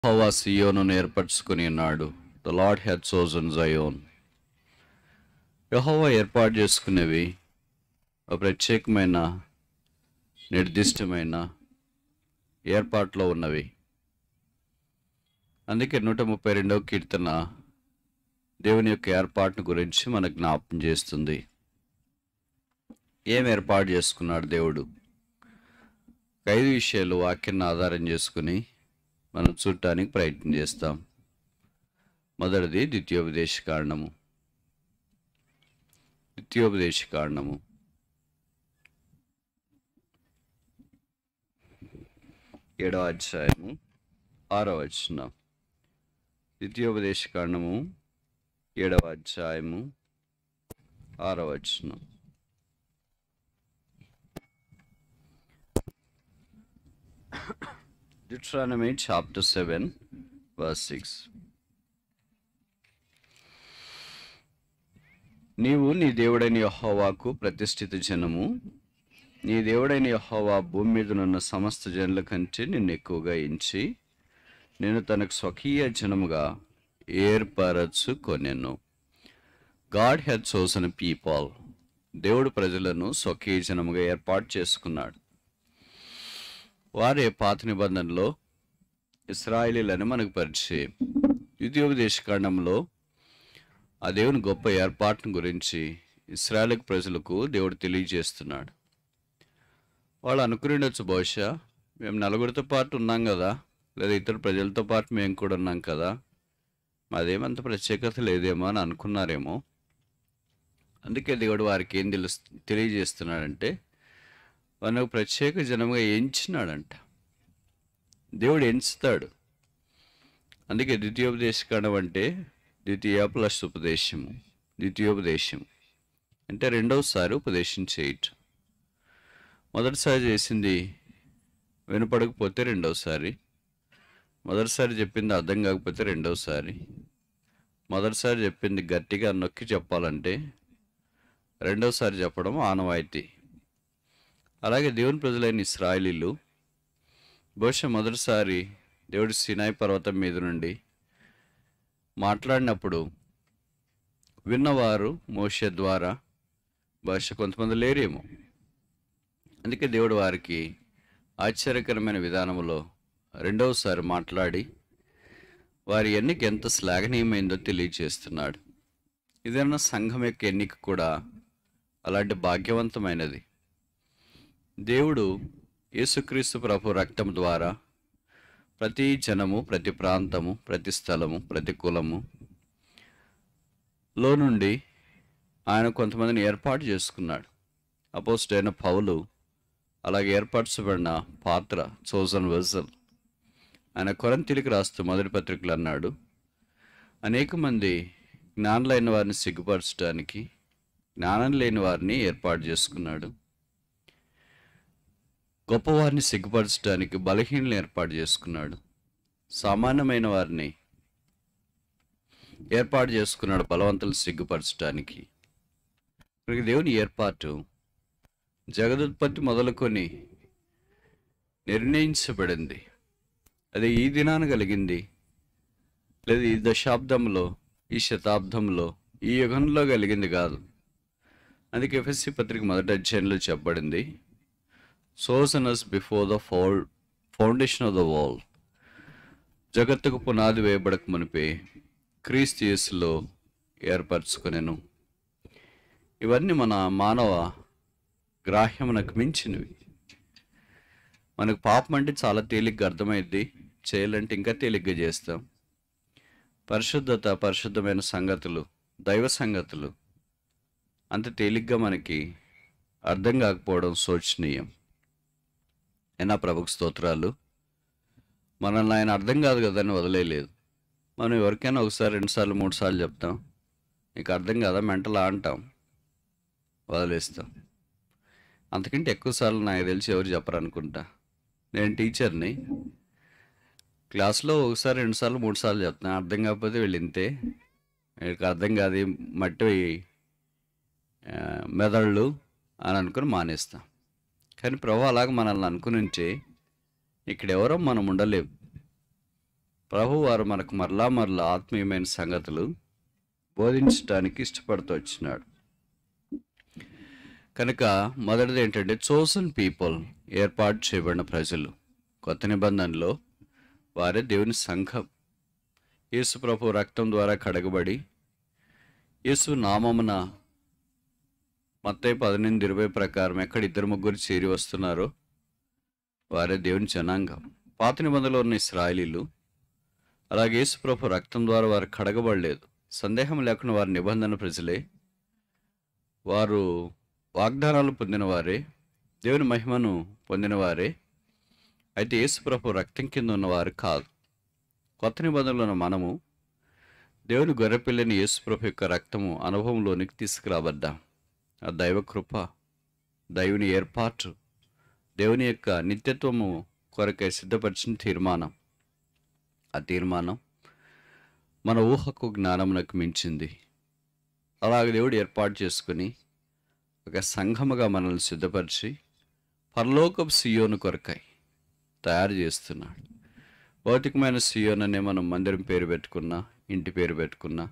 యెహోవా సియోనును ఏర్పరచుకుని ఉన్నాడు the Lord had chosen Zion యెహోవా ఏర్పాటు చేసుకునేవి ఒక ప్రత్యేకమైన నిర్దిష్టమైన ఏర్పాట్లో ఉన్నవి అందుకే నూట ముప్పై రెండవ కీర్తన దేవుని యొక్క ఏర్పాటును గురించి మనకు జ్ఞాపకం చేస్తుంది ఏం ఏర్పాటు చేసుకున్నాడు దేవుడు ఒక ఐదు విషయాలు వాక్యాన్ని ఆధారం చేసుకుని మనం చూడటానికి ప్రయత్నం చేస్తాం మొదటిది ద్వితీయోపదేశ కారణము ద్వితీయోపదేశ కారణము ఏడో అధ్యాయము ఆరో వచనం ద్వితీయోపదేశ కారణము ఏడవ అధ్యాయము ఆరో వచనం Deuteronomy chapter 7, verse 6. నీవు నీ దేవుడైన యెహోవాకు ప్రతిష్ఠిత జనము నీ దేవుడైన యెహోవా భూమి మీదనున్న సమస్త జనుల కంటే నిన్ను ఎక్కువగా ఎంచి నేను తనకు స్వకీయ జనముగా ఏర్పరచుకొనెను గాడ్ హ్యాడ్ చోసన్ పీపాల్ దేవుడు ప్రజలను స్వకీయ జనముగా ఏర్పాటు చేసుకున్నాడు వారే పాత నిబంధనలో ఇస్రాయిలీలని మనకు పరిచయం ద్వితీయోపదేశ కాండంలో ఆ దేవుని గొప్ప ఏర్పాటును గురించి ఇస్రాయల్ ప్రజలకు దేవుడు తెలియజేస్తున్నాడు వాళ్ళు అనుకునేవచ్చు బహుశా మేము నలుగురితో పాటు ఉన్నాం కదా లేదా ఇతర ప్రజలతో పాటు మేము కూడా ఉన్నాం కదా మాదేమంత ప్రత్యేకత లేదేమో అని అనుకున్నారేమో అందుకే దేవుడు వారికి ఏం తెలుసు తెలియజేస్తున్నాడంటే మనకు ప్రత్యేక జనముగా ఎంచినాడంట దేవుడు ఎంచుతాడు అందుకే ద్వితీయోపదేశకాండం అంటే ద్వితీయ ప్లస్ ఉపదేశము ద్వితీయోపదేశం అంటే రెండవసారి ఉపదేశం చేయటం మొదటిసారి చేసింది వినపడకపోతే రెండవసారి మొదటిసారి చెప్పింది అర్థం కాకపోతే రెండవసారి మొదటిసారి చెప్పింది గట్టిగా నొక్కి చెప్పాలంటే రెండవసారి చెప్పడం ఆనవాయితీ అలాగే దేవుని ప్రజలైన ఇస్రాయలీలు బహుశా మొదటిసారి దేవుడు సినాయి పర్వతం మీద నుండి మాట్లాడినప్పుడు విన్నవారు మోషే ద్వారా బహుశా కొంతమంది లేరేమో అందుకే దేవుడు వారికి ఆశ్చర్యకరమైన విధానంలో రెండవసారి మాట్లాడి వారి ఎన్నిక ఎంత శ్లాఘనీయమైందో తెలియజేస్తున్నాడు ఇదన్నా సంఘం యొక్క ఎన్నిక కూడా అలాంటి భాగ్యవంతమైనది దేవుడు యేసుక్రీస్తు ప్రభు రక్తం ద్వారా ప్రతి జనము ప్రతి ప్రాంతము ప్రతి స్థలము ప్రతి కులము లో నుండి ఆయన కొంతమందిని ఏర్పాటు చేసుకున్నాడు అపోస్ట్ అయిన పౌలు అలాగే ఏర్పరచబడిన పాత్ర చోజన్ వెజల్ ఆయన కొరంతిలికి రాస్తూ మొదటి పత్రికలు అన్నాడు అనేక మంది జ్ఞానులైన వారిని సిగ్గుపరచడానికి జ్ఞానం లేని వారిని ఏర్పాటు చేసుకున్నాడు గొప్పవారిని సిగ్గుపరచడానికి బలహీనలు ఏర్పాటు చేసుకున్నాడు సామాన్యమైన వారిని ఏర్పాటు చేసుకున్నాడు బలవంతులు సిగ్గుపరచడానికి ఇక్కడికి దేవుని ఏర్పాటు జగదుత్పత్తి మొదలుకొని నిర్ణయించబడింది అది ఈ దినాన కలిగింది లేదా ఈ దశాబ్దంలో ఈ శతాబ్దంలో ఈ యుగంలో కలిగింది కాదు అందుకే ఎఫ్ఎస్సి పత్రిక మొదటి అధ్యాయంలో చెప్పబడింది chosen us before the foul foundation of the world జగత్తుకు పునాది వేయబడక మునిపే క్రీస్తు యేసులో ఏర్పరచుకునేను ఇవన్నీ మన మానవ గ్రాహ్యమునకు మించినవి మనకు పాపం అంటే చాలా తేలిగ్గా అర్థమైద్ది చేయాలంటే ఇంకా తేలిగ్గా చేస్తాం పరిశుద్ధత పరిశుద్ధమైన సంగతులు దైవ సంగతులు అంత తేలిగ్గా మనకి అర్థం కాకపోవడం శోచనీయం అయినా ప్రభుకు స్తోత్రాలు మనల్ని ఆయన అర్థం కాదు కదని వదిలేయలేదు మనం ఎవరికైనా ఒకసారి రెండుసార్లు మూడు సార్లు చెప్తాం నీకు అర్థం కాదా మెంటలా అంటాం వదిలేస్తాం అంతకంటే ఎక్కువసార్లు నాకు తెలిసి ఎవరు చెప్పరు అనుకుంటా నేను టీచర్ని క్లాస్లో ఒకసారి రెండుసార్లు మూడు సార్లు చెప్తాను అర్థం కాకపోతే వీళ్ళు ఇంతే వీళ్ళకి అర్థం కాదు ఈ మట్టి ఆ, మెదళ్ళు అని అనుకుని మానేస్తాం కానీ ప్రభు అలాగ మనల్ని అనుకుని ఉంటే ఇక్కడ ఎవరో మనం ఉండలేం ప్రభు వారు మనకు మరలా మరలా ఆత్మీయమైన సంగతులు బోధించడానికి ఇష్టపడుతూ వచ్చినాడు కనుక మొదటిది ఏంటంటే చోసన్ పీపుల్ ఏర్పాటు చేయబడిన ప్రజలు కొత్త నిబంధనలో వారే దేవుని సంఘం యేసు ప్రభు రక్తం ద్వారా కడగబడి యేసు నామమున మత్తయి పదిహేను ఇరవై ప్రకారం ఎక్కడ ఇద్దరు ముగ్గురు చేరి వస్తున్నారో వారే దేవుని జనాంగం పాత నిబంధనలో ఉన్న ఇస్రాయలీలు అలాగే యేసు ప్రభు రక్తం ద్వారా వారు కడగబడలేదు సందేహం లేకుండా వారి నిబంధన ప్రజలే వారు వాగ్దానాలు పొందినవారే దేవుని మహిమను పొందినవారే అయితే యేసు ప్రభు రక్తం కింద ఉన్నవారు కాదు కొత్త నిబంధనలో ఉన్న మనము దేవుని గొర్రెపిల్లని యేసు ప్రభు యొక్క రక్తము అనుభవంలోనికి తీసుకురాబడ్డాం ఆ దైవ కృప దైవుని ఏర్పాటు దేవుని యొక్క నిత్యత్వము కొరకై సిద్ధపరిచిన తీర్మానం ఆ తీర్మానం మన ఊహకు జ్ఞానమునకు మించింది అలాగే దేవుడు ఏర్పాటు చేసుకుని ఒక సంఘముగా మనల్ని సిద్ధపరిచి పరలోకపు సియోను కొరకై తయారు చేస్తున్నాడు భౌతికమైన సియోన్ అనే మనం మందిరం పేరు పెట్టుకున్నా ఇంటి పేరు పెట్టుకున్నా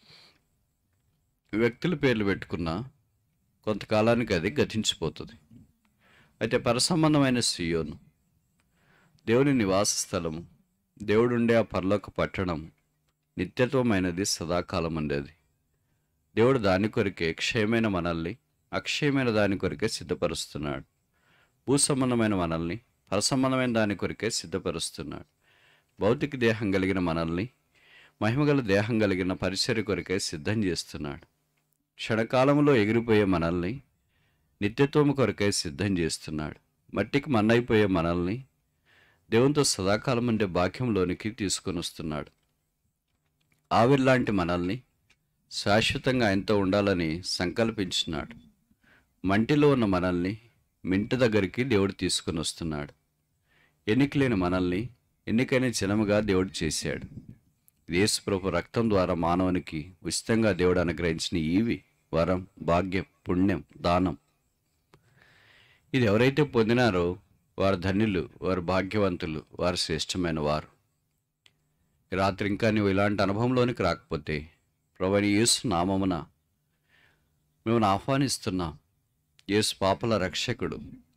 వ్యక్తుల పేర్లు పెట్టుకున్నా కొంతకాలానికి అది గతించిపోతుంది అయితే పరసంబంధమైన సియోను దేవుని నివాస స్థలము దేవుడుండే ఆ పరలోక పట్టణం నిత్యత్వమైనది సదాకాలం ఉండేది దేవుడు దాని కొరికే క్షయమైన మనల్ని అక్షయమైన దాని కొరికే సిద్ధపరుస్తున్నాడు భూసంబంధమైన మనల్ని పరసంబంధమైన దాని కొరికే సిద్ధపరుస్తున్నాడు భౌతిక దేహం కలిగిన మనల్ని మహిమగల దేహం కలిగిన పరిచర్య కొరికే సిద్ధం చేస్తున్నాడు క్షణకాలంలో ఎగిరిపోయే మనల్ని నిత్యత్వము కొరకై సిద్ధం చేస్తున్నాడు మట్టికి మన్నైపోయే మనల్ని దేవునితో సదాకాలం ఉండే బాక్యంలోనికి తీసుకొని వస్తున్నాడు ఆవిర్లాంటి మనల్ని శాశ్వతంగా ఆయనతో ఉండాలని సంకల్పించినాడు మంటిలో ఉన్న మనల్ని మింటి దగ్గరికి దేవుడు తీసుకొని వస్తున్నాడు ఎన్నికలేని మనల్ని ఎన్నికైన జనముగా దేవుడు చేశాడు యేసుప్రభు రక్తం ద్వారా మానవునికి ఉచితంగా దేవుడు అనుగ్రహించిన ఈవి వరం భాగ్యం పుణ్యం దానం ఇది ఎవరైతే పొందినారో వారు ధన్యులు వారు భాగ్యవంతులు వారు శ్రేష్టమైన వారు ఈ రాత్రి ఇంకా నువ్వు ఇలాంటి అనుభవంలోనికి రాకపోతే ప్రభుని యేసు నామమున మేము ఆహ్వానిస్తున్నాం యేసు పాపల రక్షకుడు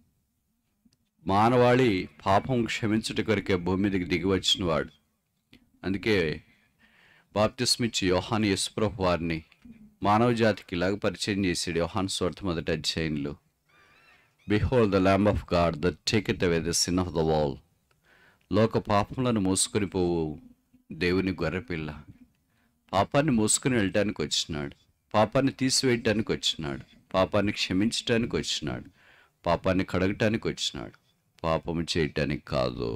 మానవాళి పాపం క్షమించుట కొరికే భూమి మీదకి దిగి వచ్చినవాడు అందుకే బాప్తిస్మిచ్చి యోహాన్ యేసుప్రభు వారిని మానవ జాతికి ఇలాగ పరిచయం చేసాడు యోహాన్ స్వార్థ మొదటి అధ్యాయంలో behold the lamb of God the taketh away the sin of the world లోక పాపములను మోసుకొని పోవు దేవుని గొర్రెపిల్ల పాపాన్ని మోసుకుని వెళ్ళటానికి వచ్చినాడు పాపాన్ని తీసివేయటానికి వచ్చినాడు పాపాన్ని క్షమించటానికి వచ్చినాడు పాపాన్ని కడగటానికి వచ్చినాడు పాపము చేయటానికి కాదు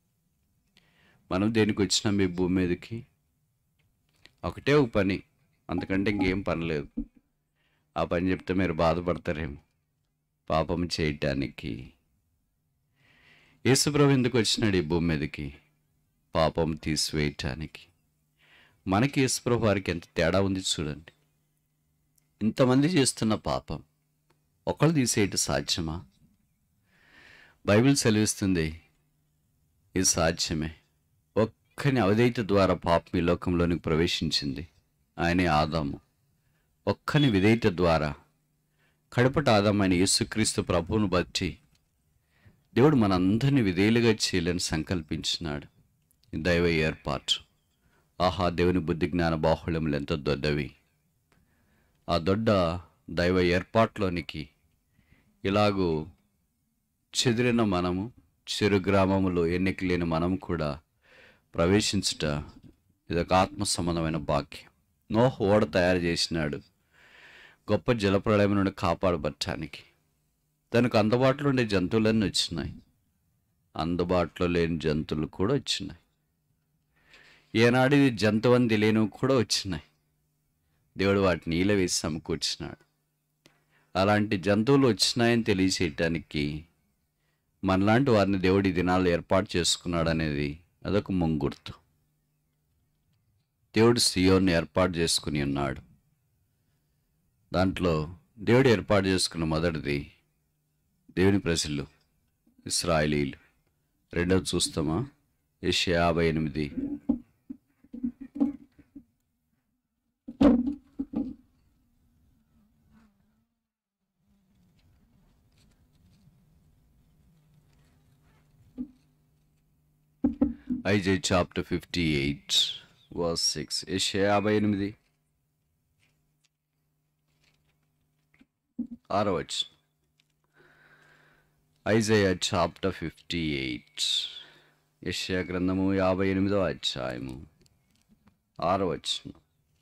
మనం దేనికి వచ్చినాం ఈ భూమి మీదకి ఒకటే ఒక పని అంతకంటే ఇంకేం పని లేదు ఆ పని చెప్తే మీరు బాధపడతారేమో పాపం చేయటానికి యేసుప్రభు ఎందుకు వచ్చినాడు ఈ భూమి మీదకి పాపం తీసివేయటానికి మనకి యేసుప్రభు వారికి ఎంత తేడా ఉంది చూడండి ఇంతమంది చేస్తున్న పాపం ఒకళ్ళు తీసేయటం సాధ్యమా బైబిల్ సెలవిస్తుంది ఇది సాధ్యమే ఒక్కని అవధేయత ద్వారా పాపం ఈ లోకంలోనికి ప్రవేశించింది ఆయనే ఆదాము ఒక్కని విధేయత ద్వారా కడపట ఆదామైన యేసుక్రీస్తు ప్రభువును బట్టి దేవుడు మనందరినీ విధేయులుగా చేయాలని సంకల్పించినాడు ఈ దైవ ఏర్పాటు ఆహా దేవుని బుద్ధి జ్ఞాన బాహుళ్యములు ఎంత దొడ్డవి ఆ దొడ్డ దైవ ఏర్పాట్లోనికి ఇలాగూ చెదిరిన మనము చెరు గ్రామములో ఎన్నిక లేని మనం కూడా ప్రవేశించుట ఇదొక ఆత్మ సంబంధమైన భాగ్యం నోహ ఓడ తయారు చేసినాడు గొప్ప జలప్రళయం నుండి కాపాడబట్టడానికి దానికి అందుబాటులో ఉండే జంతువులన్నీ వచ్చినాయి అందుబాటులో లేని జంతువులు కూడా వచ్చినాయి ఏనాడు ఇది జంతువు అని తెలియనివి కూడా వచ్చినాయి దేవుడు వాటిని నీళ్ళ వేసి సమకూర్చినాడు అలాంటి జంతువులు వచ్చినాయని తెలియచేయటానికి మనలాంటి వారిని దేవుడి దినాలు ఏర్పాటు చేసుకున్నాడు అనేది అదొక ముంగుర్తు దేవుడు సియోన్ని ఏర్పాటు చేసుకుని ఉన్నాడు దాంట్లో దేవుడు ఏర్పాటు చేసుకున్న మొదటిది దేవుని ప్రజలు ఇస్రాయలీలు రెండవది చూస్తామా ఏషియా యాభై ఎనిమిది Isaiah chapter fifty eight verse six ఏషియా యాభై ఎనిమిది ఆరవచ్చు ఐజయా చాప్టర్ ఫిఫ్టీ ఎయిట్ యెషయా గ్రంథము యాభై ఎనిమిదో అధ్యాయము ఆరవచ్చు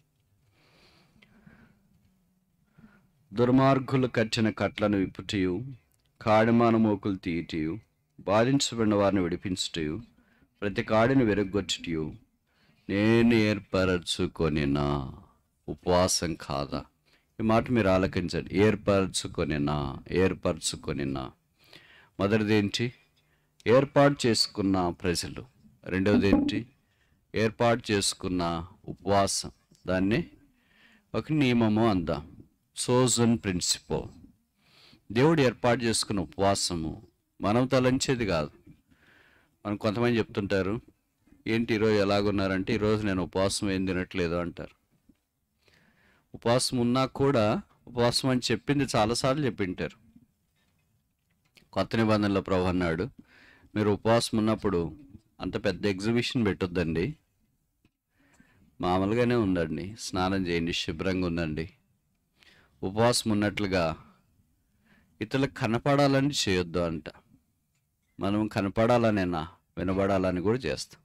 దుర్మార్గులు కట్టిన కట్లను విప్పుటయు కాడిమాన మోకులు తీయటయు బాధించబడిన వారిని విడిపించుటయు ప్రతి కాడిని వెరగొచ్చుటయు నేను ఏర్పరచుకొనినా ఉపవాసం కాదా ఈ మాట మీరు ఆలకించండి ఏర్పరచుకొనినా ఏర్పరచుకొనినా మొదటిది ఏంటి ఏర్పాటు చేసుకున్న ప్రజలు రెండవది ఏంటి ఏర్పాటు చేసుకున్న ఉపవాసం దాన్ని ఒక నియమము అందాం సోజన్ ప్రిన్సిపల్ దేవుడు ఏర్పాటు చేసుకున్న ఉపవాసము మనం తలంచేది కాదు మనం కొంతమంది చెప్తుంటారు ఏంటి ఈరోజు ఎలాగున్నారంటే ఈరోజు నేను ఉపవాసం ఏం తినట్లేదు అంటారు ఉపవాసం ఉన్నా కూడా ఉపవాసం అని చెప్పింది చాలాసార్లు చెప్పింటారు కొత్త నిబంధనలో ప్రభు అన్నాడు మీరు ఉపవాసం ఉన్నప్పుడు అంత పెద్ద ఎగ్జిబిషన్ పెట్టొద్దండి మామూలుగానే ఉండండి స్నానం చేయండి శుభ్రంగా ఉందండి ఉపవాసం ఉన్నట్లుగా ఇతరులకు కనపడాలని చేయొద్దు అంట మనం కనపడాలనేనా వినబడాలని కూడా చేస్తాం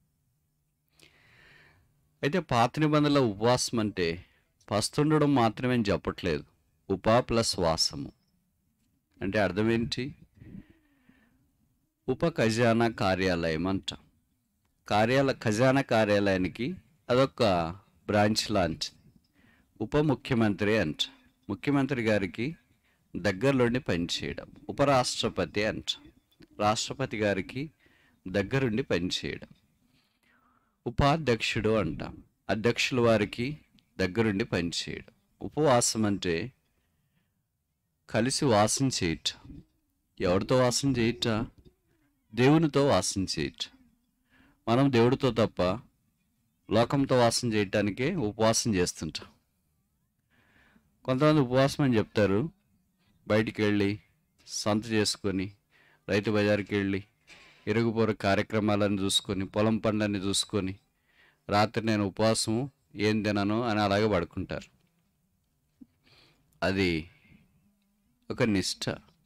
అయితే పాత నిబంధనల ఉపవాసం అంటే పస్తుండడం మాత్రమే అని చెప్పట్లేదు ఉపా ప్లస్ వాసము అంటే అర్థం ఏంటి ఉప ఖజానా కార్యాలయం అంట కార్యాల ఖజానా కార్యాలయానికి అదొక బ్రాంచ్ లాంటిది ఉప ముఖ్యమంత్రి అంట ముఖ్యమంత్రి గారికి దగ్గరలోండి పనిచేయడం ఉపరాష్ట్రపతి అంట రాష్ట్రపతి గారికి దగ్గరుండి పనిచేయడం ఉపాధ్యక్షుడు అంటాం అధ్యక్షుల వారికి దగ్గరుండి పనిచేయడం ఉపవాసం అంటే కలిసి వాసం చేయట ఎవరితో వాసం చేయట దేవునితో వాసం చేయట మనం దేవుడితో తప్ప లోకంతో వాసం చేయటానికే ఉపవాసం చేస్తుంటాం కొంతమంది ఉపవాసం అని చెప్తారు బయటికి వెళ్ళి సంత చేసుకొని రైతు బజార్కి వెళ్ళి ఇరుగుపొర కార్యక్రమాలను చూసుకొని పొలం పనులన్నీ చూసుకొని రాత్రి నేను ఉపవాసం ఏం తినను అని అలాగే పడుకుంటారు అది ఒక నిష్ఠ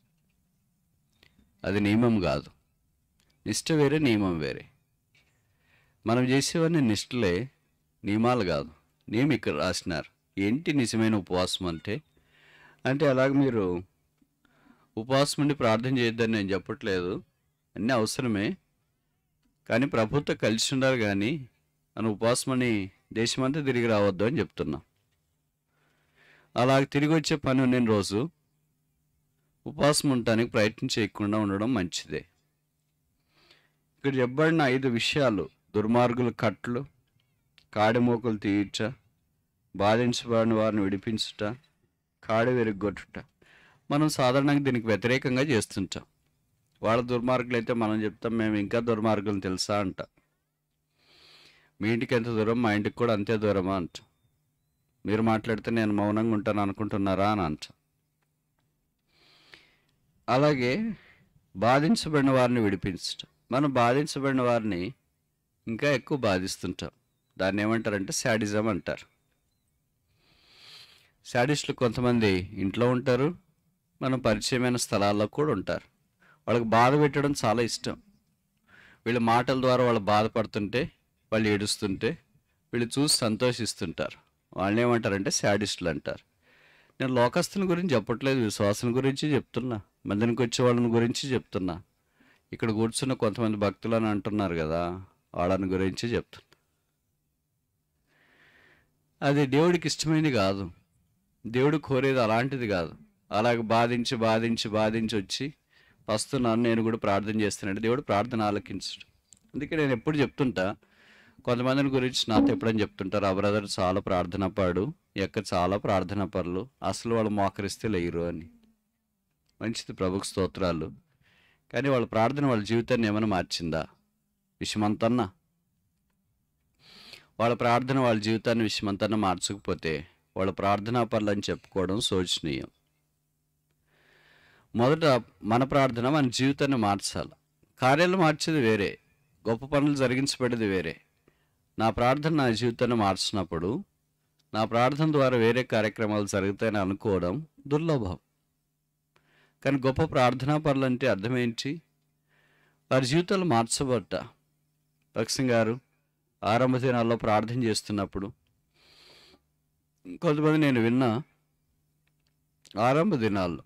అది నియమం కాదు నిష్ఠ వేరే నియమం వేరే మనం చేసేవన్నీ నిష్ఠలే నియమాలు కాదు నియమం ఇక్కడ రాసినారు ఏంటి నిజమైన ఉపవాసం అంటే అంటే అలాగ మీరు ఉపవాసం ఉండి ప్రార్థన చేయొద్దని నేను చెప్పట్లేదు అన్నీ అవసరమే కానీ ప్రభుత్వం కలిసి ఉండాలి కానీ మన ఉపవాసం అని దేశమంతా తిరిగి రావద్దు అని చెప్తున్నా అలాగ తిరిగి వచ్చే పని ఉన్న రోజు ఉపవాసం ఉండటానికి ప్రయత్నం చేయకుండా ఉండడం మంచిదే ఇక్కడ చెప్పబడిన ఐదు విషయాలు దుర్మార్గుల కట్లు కాడిమోకలు తీయట బాధించబడిన వారిని విడిపించుట కాడి వెరుగొట్టుట మనం సాధారణంగా దీనికి వ్యతిరేకంగా చేస్తుంటాం వాళ్ళ దుర్మార్గులు అయితే మనం చెప్తాం మేము ఇంకా దుర్మార్గులు తెలుసా అంట మీ ఇంటికి ఎంత దూరం మా ఇంటికి కూడా అంతే దూరమా అంట మీరు మాట్లాడితే నేను మౌనంగా ఉంటాను అనుకుంటున్నారా అని అంట అలాగే బాధించబడిన వారిని విడిపించటం మనం బాధించబడిన వారిని ఇంకా ఎక్కువ బాధిస్తుంటాం దాన్ని ఏమంటారంటే శాడిజం అంటారు శాడిస్టులు కొంతమంది ఇంట్లో ఉంటారు మనం పరిచయమైన స్థలాల్లో కూడా ఉంటారు వాళ్ళకి బాధ పెట్టడం చాలా ఇష్టం వీళ్ళ మాటల ద్వారా వాళ్ళు బాధపడుతుంటే వాళ్ళు ఏడుస్తుంటే వీళ్ళు చూసి సంతోషిస్తుంటారు వాళ్ళని ఏమంటారంటే శాడిస్టులు అంటారు నేను లోకస్తుల గురించి చెప్పట్లేదు విశ్వాసం గురించి చెప్తున్నా మందినికి వచ్చే వాళ్ళని గురించి చెప్తున్నా ఇక్కడ కూర్చున్న కొంతమంది భక్తులు అని అంటున్నారు కదా వాళ్ళని గురించి చెప్తున్నా అది దేవుడికి ఇష్టమైనది కాదు దేవుడు కోరేది అలాంటిది కాదు అలాగ బాధించి బాధించి బాధించి వచ్చి వస్తున్నాను నేను కూడా ప్రార్థన చేస్తున్నాడు దేవుడు ప్రార్థన ఆలకించడు అందుకే నేను ఎప్పుడు చెప్తుంటా కొంతమందిని గురించి నాతో ఎప్పుడని చెప్తుంటారు ఆ బ్రదర్ చాలా ప్రార్థన పాడు ఈ యొక్క చాలా ప్రార్థన పరులు అసలు వాళ్ళు మోకరిస్తే లేరు అని మంచిది ప్రభుకు స్తోత్రాలు కానీ వాళ్ళ ప్రార్థన వాళ్ళ జీవితాన్ని ఏమైనా మార్చిందా విషమంతన్నా వాళ్ళ ప్రార్థన వాళ్ళ జీవితాన్ని విషమంతన్నా మార్చకపోతే వాళ్ళ ప్రార్థనా పనులు అని చెప్పుకోవడం శోచనీయం మొదట మన ప్రార్థన మన జీవితాన్ని మార్చాలి కార్యాలు మార్చేది వేరే గొప్ప పనులు జరిగించబడేది వేరే నా ప్రార్థన నా జీవితాన్ని మార్చినప్పుడు నా ప్రార్థన ద్వారా వేరే కార్యక్రమాలు జరుగుతాయని అనుకోవడం దుర్లభం కానీ గొప్ప ప్రార్థనా పనులు అంటే అర్థం ఏంటి వారి జీవితాలు మార్చబట్ట భక్సింగ్ గారు ఆరంభ దినాల్లో ప్రార్థన చేస్తున్నప్పుడు కొంతమంది నేను విన్నా ఆరంభ దినాల్లో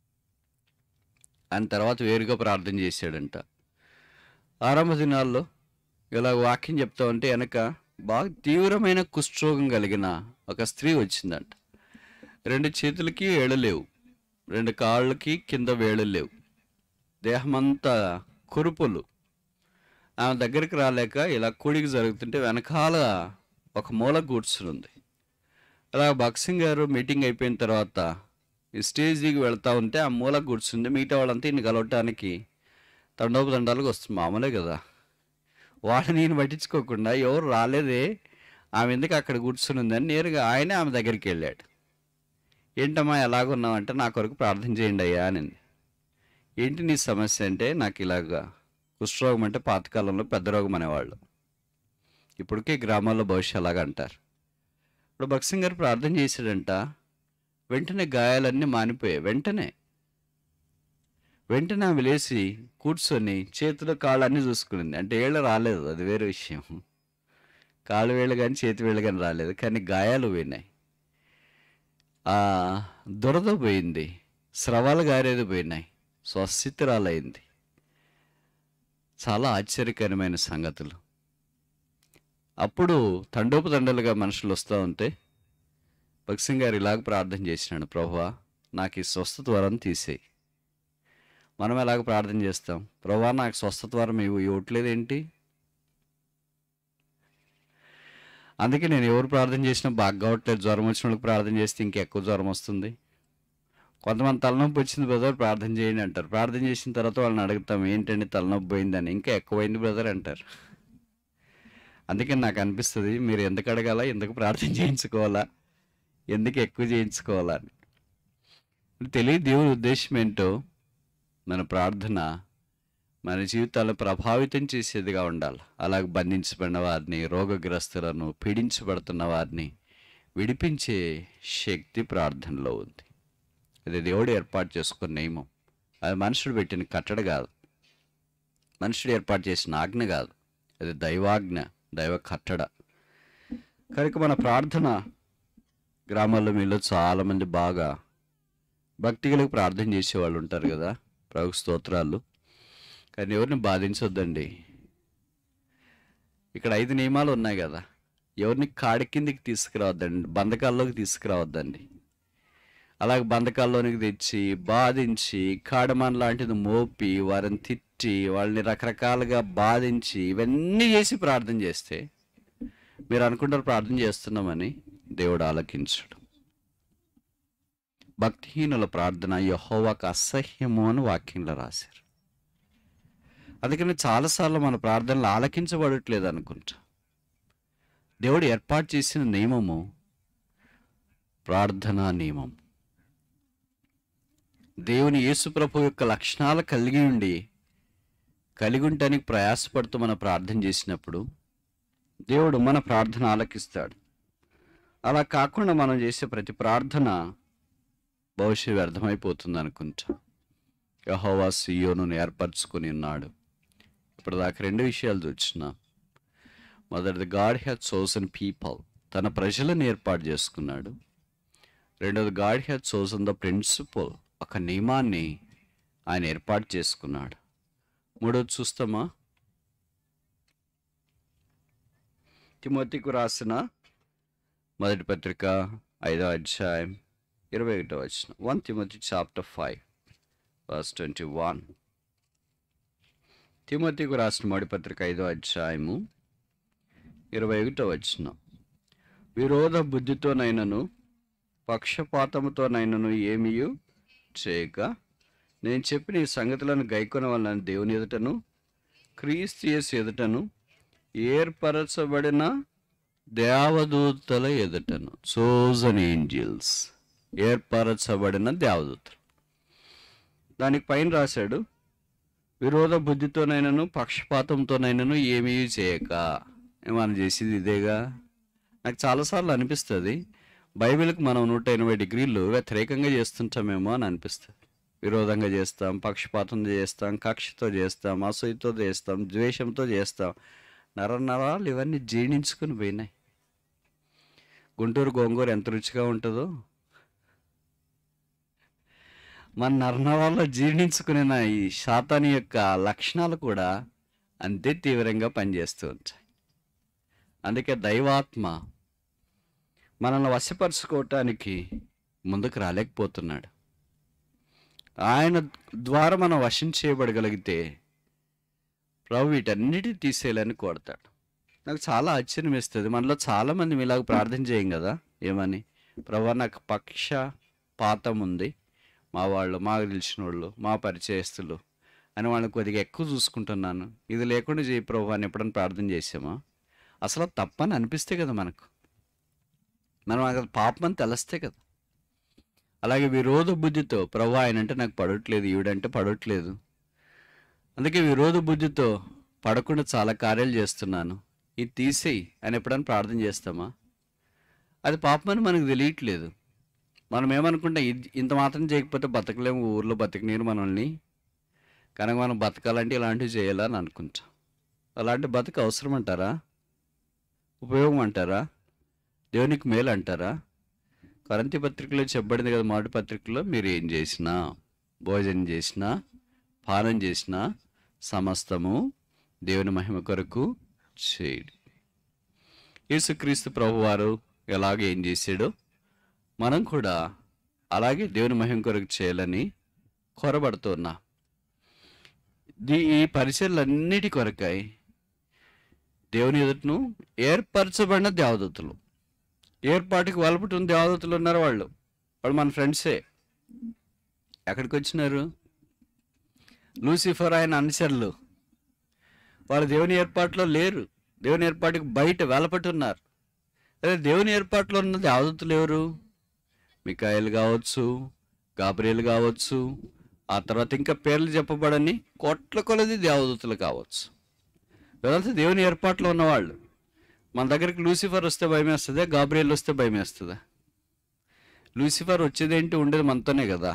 ఆయన తర్వాత వేరుగా ప్రార్థన చేశాడంట ఆరంభ దినాల్లో ఇలా వాక్యం చెప్తా ఉంటే వెనక బాగా తీవ్రమైన కుష్ఠరోగం కలిగిన ఒక స్త్రీ వచ్చిందంట రెండు చేతులకి వేళ్ళు లేవు రెండు కాళ్ళకి కింద వేళ్ళు లేవు దేహమంతా కురుపులు ఆమె దగ్గరికి రాలేక ఇలా కూడికి జరుగుతుంటే వెనకాల ఒక మూల కూర్చునుంది అలా బక్సింగ్ గారు మీటింగ్ అయిపోయిన తర్వాత ఈ స్టేజీకి వెళ్తా ఉంటే ఆ మూల కూర్చుంది మిగతా వాళ్ళంతా ఈయన కలవటానికి తండోపు తండాలకు వస్తుంది మామూలే కదా వాళ్ళని నేను పట్టించుకోకుండా ఎవరు రాలేదే ఆమె ఎందుకు అక్కడ కూర్చుని ఉందని నేరుగా ఆయనే ఆమె దగ్గరికి వెళ్ళాడు ఏంటమ్మా ఎలాగున్నావంటే నా కొరకు ప్రార్థన చేయండి అయ్యా అని ఏంటి నీ సమస్య అంటే నాకు ఇలాగా కుష్ఠరోగం అంటే పాతకాలంలో పెద్ద రోగం అనేవాళ్ళు ఇప్పటికే గ్రామాల్లో భవిష్య అలాగా అంటారు ఇప్పుడు భక్సింగ్ గారు ప్రార్థన చేశాడంట వెంటనే గాయాలన్నీ మానిపోయాయి వెంటనే వెంటనే ఆమె లేచి కూర్చొని చేతులు కాళ్ళు అన్నీ చూసుకునింది అంటే ఏళ్ళు రాలేదు అది వేరే విషయం కాళ్ళు వేళ్ళు కానీ చేతి వేళ్ళు కానీ రాలేదు కానీ గాయాలు పోయినాయి ఆ దురద పోయింది స్రవాలు గారేది పోయినాయి స్వస్థితురాలైంది చాలా ఆశ్చర్యకరమైన సంగతులు అప్పుడు తండోపు తండలుగా మనుషులు వస్తూ ఉంటే భక్సింగ్ గారు ఇలాగ ప్రార్థన చేసినాడు ప్రభువా నాకు ఈ స్వస్థత వరం తీసేయి మనం ఎలాగ ప్రార్థన చేస్తాం ప్రభా నాకు స్వస్థత వరం ఇవ్వు ఇవ్వట్లేదేంటి అందుకే నేను ఎవరు ప్రార్థన చేసినా బాగా కావట్లేదు జ్వరం వచ్చిన వాళ్ళకి ప్రార్థన చేస్తే ఇంకెక్కువ జ్వరం వస్తుంది కొంతమంది తలనొప్పి వచ్చింది బ్రదర్ ప్రార్థన చేయండి అంటారు ప్రార్థన చేసిన తర్వాత వాళ్ళని అడుగుతాం ఏంటండి తలనొప్పి పోయిందని ఇంకా ఎక్కువైంది బ్రదర్ అంటారు అందుకే నాకు అనిపిస్తుంది మీరు ఎందుకు అడగాల ఎందుకు ప్రార్థన చేయించుకోవాలా ఎందుకు ఎక్కువ చేయించుకోవాలా అని తెలియదు దేవుని ఉద్దేశం ఏంటో మన ప్రార్థన మన జీవితాలను ప్రభావితం చేసేదిగా ఉండాలి అలాగే బంధించబడిన వారిని రోగగ్రస్తులను పీడించబడుతున్న వారిని విడిపించే శక్తి ప్రార్థనలో ఉంది అది దేవుడు ఏర్పాటు చేసుకున్న నియమం అది మనుషుడు పెట్టిన కట్టడ కాదు మనుషుడు ఏర్పాటు చేసిన ఆజ్ఞ కాదు అది దైవాజ్ఞ దైవ కట్టడ కనుక మన ప్రార్థన గ్రామాల్లో మీలో చాలామంది బాగా భక్తిగలకు ప్రార్థన చేసేవాళ్ళు ఉంటారు కదా ప్రభు స్తోత్రాలు కానీ ఎవరిని బాధించొద్దండి ఇక్కడ ఐదు నియమాలు ఉన్నాయి కదా ఎవరిని కాడి కిందికి తీసుకురావద్దండి బంధకాల్లోకి తీసుకురావద్దండి అలాగే బంధకాల్లోనికి తెచ్చి బాధించి కాడమాన్ లాంటిది మోపి వారిని తిట్టి వాళ్ళని రకరకాలుగా బాధించి ఇవన్నీ చేసి ప్రార్థన చేస్తే మీరు అనుకుంటారు ప్రార్థన చేస్తున్నామని దేవుడు ఆలకించడు భక్తిహీనుల ప్రార్థన యహోవాకు అసహ్యము అని వాక్యంలో రాశారు అందుకని చాలాసార్లు మన ప్రార్థనలు ఆలకించబడట్లేదు అనుకుంటా దేవుడు ఏర్పాటు చేసిన నియమము ప్రార్థనా నియమం దేవుని యేసుప్రభు యొక్క లక్షణాలు కలిగి ఉండి కలిగి ఉండటానికి ప్రయాసపడుతూ మనం ప్రార్థన చేసినప్పుడు దేవుడు మన ప్రార్థన ఆలకిస్తాడు అలా కాకుండా మనం చేసే ప్రతి ప్రార్థన భవిష్యత్ వ్యర్థమైపోతుంది అనుకుంటా యహోవా సియోను ఏర్పరచుకొని ఉన్నాడు ఇప్పుడు దాకా రెండు విషయాలు చూసిన మొదటిది గాడ్ హ్యాడ్ చోసన్ పీపుల్ తన ప్రజలను ఏర్పాటు చేసుకున్నాడు రెండోది God had chosen the principle ఒక నియమాన్ని ఆయన ఏర్పాటు చేసుకున్నాడు మూడోది చూస్తామా తిమోతికు రాసిన మొదటి పత్రిక ఐదో అధ్యాయం ఇరవై ఒకటో వచ్చిన one Timothy chapter five verse twenty one తిమోతికు రాసిన మొదటి పత్రిక ఐదో అధ్యాయము ఇరవై ఒకటో వచ్చిన విరోధ బుద్ధితోనైనను పక్షపాతముతోనైనను ఏమీయు చేయక నేను చెప్పిన ఈ సంగతులను గైకొన వలన దేవుని ఎదుటను క్రీస్తు యేసు ఎదుటను ఏర్పరచబడిన దేవదూతల ఎదుటను చోజన్ ఏంజిల్స్ ఏర్పరచబడిన దేవదూతలు దానికి పైన రాశాడు విరోధ బుద్ధితోనైనను పక్షపాతంతోనైనను ఏమీ చేయక మనం చేసేది ఇదేగా నాకు చాలాసార్లు అనిపిస్తుంది బైబిల్కి మనం నూట ఎనభై డిగ్రీలు వ్యతిరేకంగా చేస్తుంటామేమో అని అనిపిస్తుంది విరోధంగా చేస్తాం పక్షపాతంతో చేస్తాం కక్షతో చేస్తాం అసూయతో చేస్తాం ద్వేషంతో చేస్తాం నర నరాలు ఇవన్నీ జీర్ణించుకుని పోయినాయి గుంటూరు గోంగూర ఎంత రుచిగా ఉంటుందో మన నరనరాల్లో జీర్ణించుకునే ఈ శాతాని యొక్క లక్షణాలు కూడా అంతే తీవ్రంగా పనిచేస్తూ ఉంటాయి అందుకే దైవాత్మ మనల్ని వశపరుచుకోవటానికి ముందుకు రాలేకపోతున్నాడు ఆయన ద్వారా మనం వశం చేయబడగలిగితే ప్రభు వీటన్నిటి తీసేయాలని కోడతాడు నాకు చాలా ఆశ్చర్యం వేస్తుంది మనలో చాలామంది మీలాగ ప్రార్థన చేయం కదా ఏమని ప్రభు నాకు పక్ష పాతం ఉంది మా వాళ్ళు మాకు తెలిసిన వాళ్ళు మా పరిచయస్తులు అని వాళ్ళని కొద్దిగా ఎక్కువ చూసుకుంటున్నాను ఇది లేకుండా చేయి ప్రభు అని ఎప్పుడైనా ప్రార్థన చేసామా అసలు అది తప్పని అనిపిస్తే కదా మనకు మనం అది పాపం అని తెలిస్తే కదా అలాగే విరోధ బుద్ధితో ప్రభు ఆయన అంటే నాకు పడట్లేదు ఈవిడంటే పడట్లేదు అందుకే విరోధ బుద్ధితో పడకుండా చాలా కార్యాలు చేస్తున్నాను ఇది తీసేయి అని ఎప్పుడైనా ప్రార్థన చేస్తామా అది పాపమని మనకు తెలియట్లేదు మనం ఏమనుకుంటాం ఇది ఇంత మాత్రం చేయకపోతే బతకలేము ఊర్లో బతకనీరు మనల్ని కనుక మనం బతకాలంటే ఇలాంటివి చేయాలని అనుకుంటాం అలాంటి బతక అవసరం అంటారా ఉపయోగం అంటారా దేవునికి మేలు అంటారా కరంతి పత్రికలో చెప్పబడింది కదా మొదటి పత్రికలో మీరు ఏం చేసినా భోజనం చేసినా పానం చేసినా సమస్తము దేవుని మహిమ కొరకు చేయడు యేసుక్రీస్తు ప్రభువారు ఎలాగ ఏం చేశాడో మనం కూడా అలాగే దేవుని మహిమ కొరకు చేయాలని కొరబడుతున్నా దీ ఈ పరిచయలన్నిటి కొరకై దేవుని ఎదుటను ఏర్పరచబడిన దేవదూతలు ఏర్పాటుకి వలపటున్న దేవదూతలు ఉన్నారు వాళ్ళు వాళ్ళు మన ఫ్రెండ్సే ఎక్కడికి వచ్చినారు లూసిఫర్ ఆయన అనుచరులు వాళ్ళు దేవుని ఏర్పాట్లో లేరు దేవుని ఏర్పాటుకి బయట వెలపట్టున్నారు అదే దేవుని ఏర్పాట్లో ఉన్న దేవదూతలు ఎవరు మికాయలు కావచ్చు గాబ్రియలు కావచ్చు ఆ తర్వాత ఇంకా పేర్లు చెప్పబడని కోట్ల కొలది దేవదూతలు కావచ్చు వీళ్ళంతా దేవుని ఏర్పాట్లో ఉన్నవాళ్ళు మన దగ్గరికి లూసిఫర్ వస్తే భయం వేస్తుందా గాబ్రియల్ వస్తే భయం వేస్తుందా లూసిఫర్ వచ్చేదేంటి ఉండేది మనతోనే కదా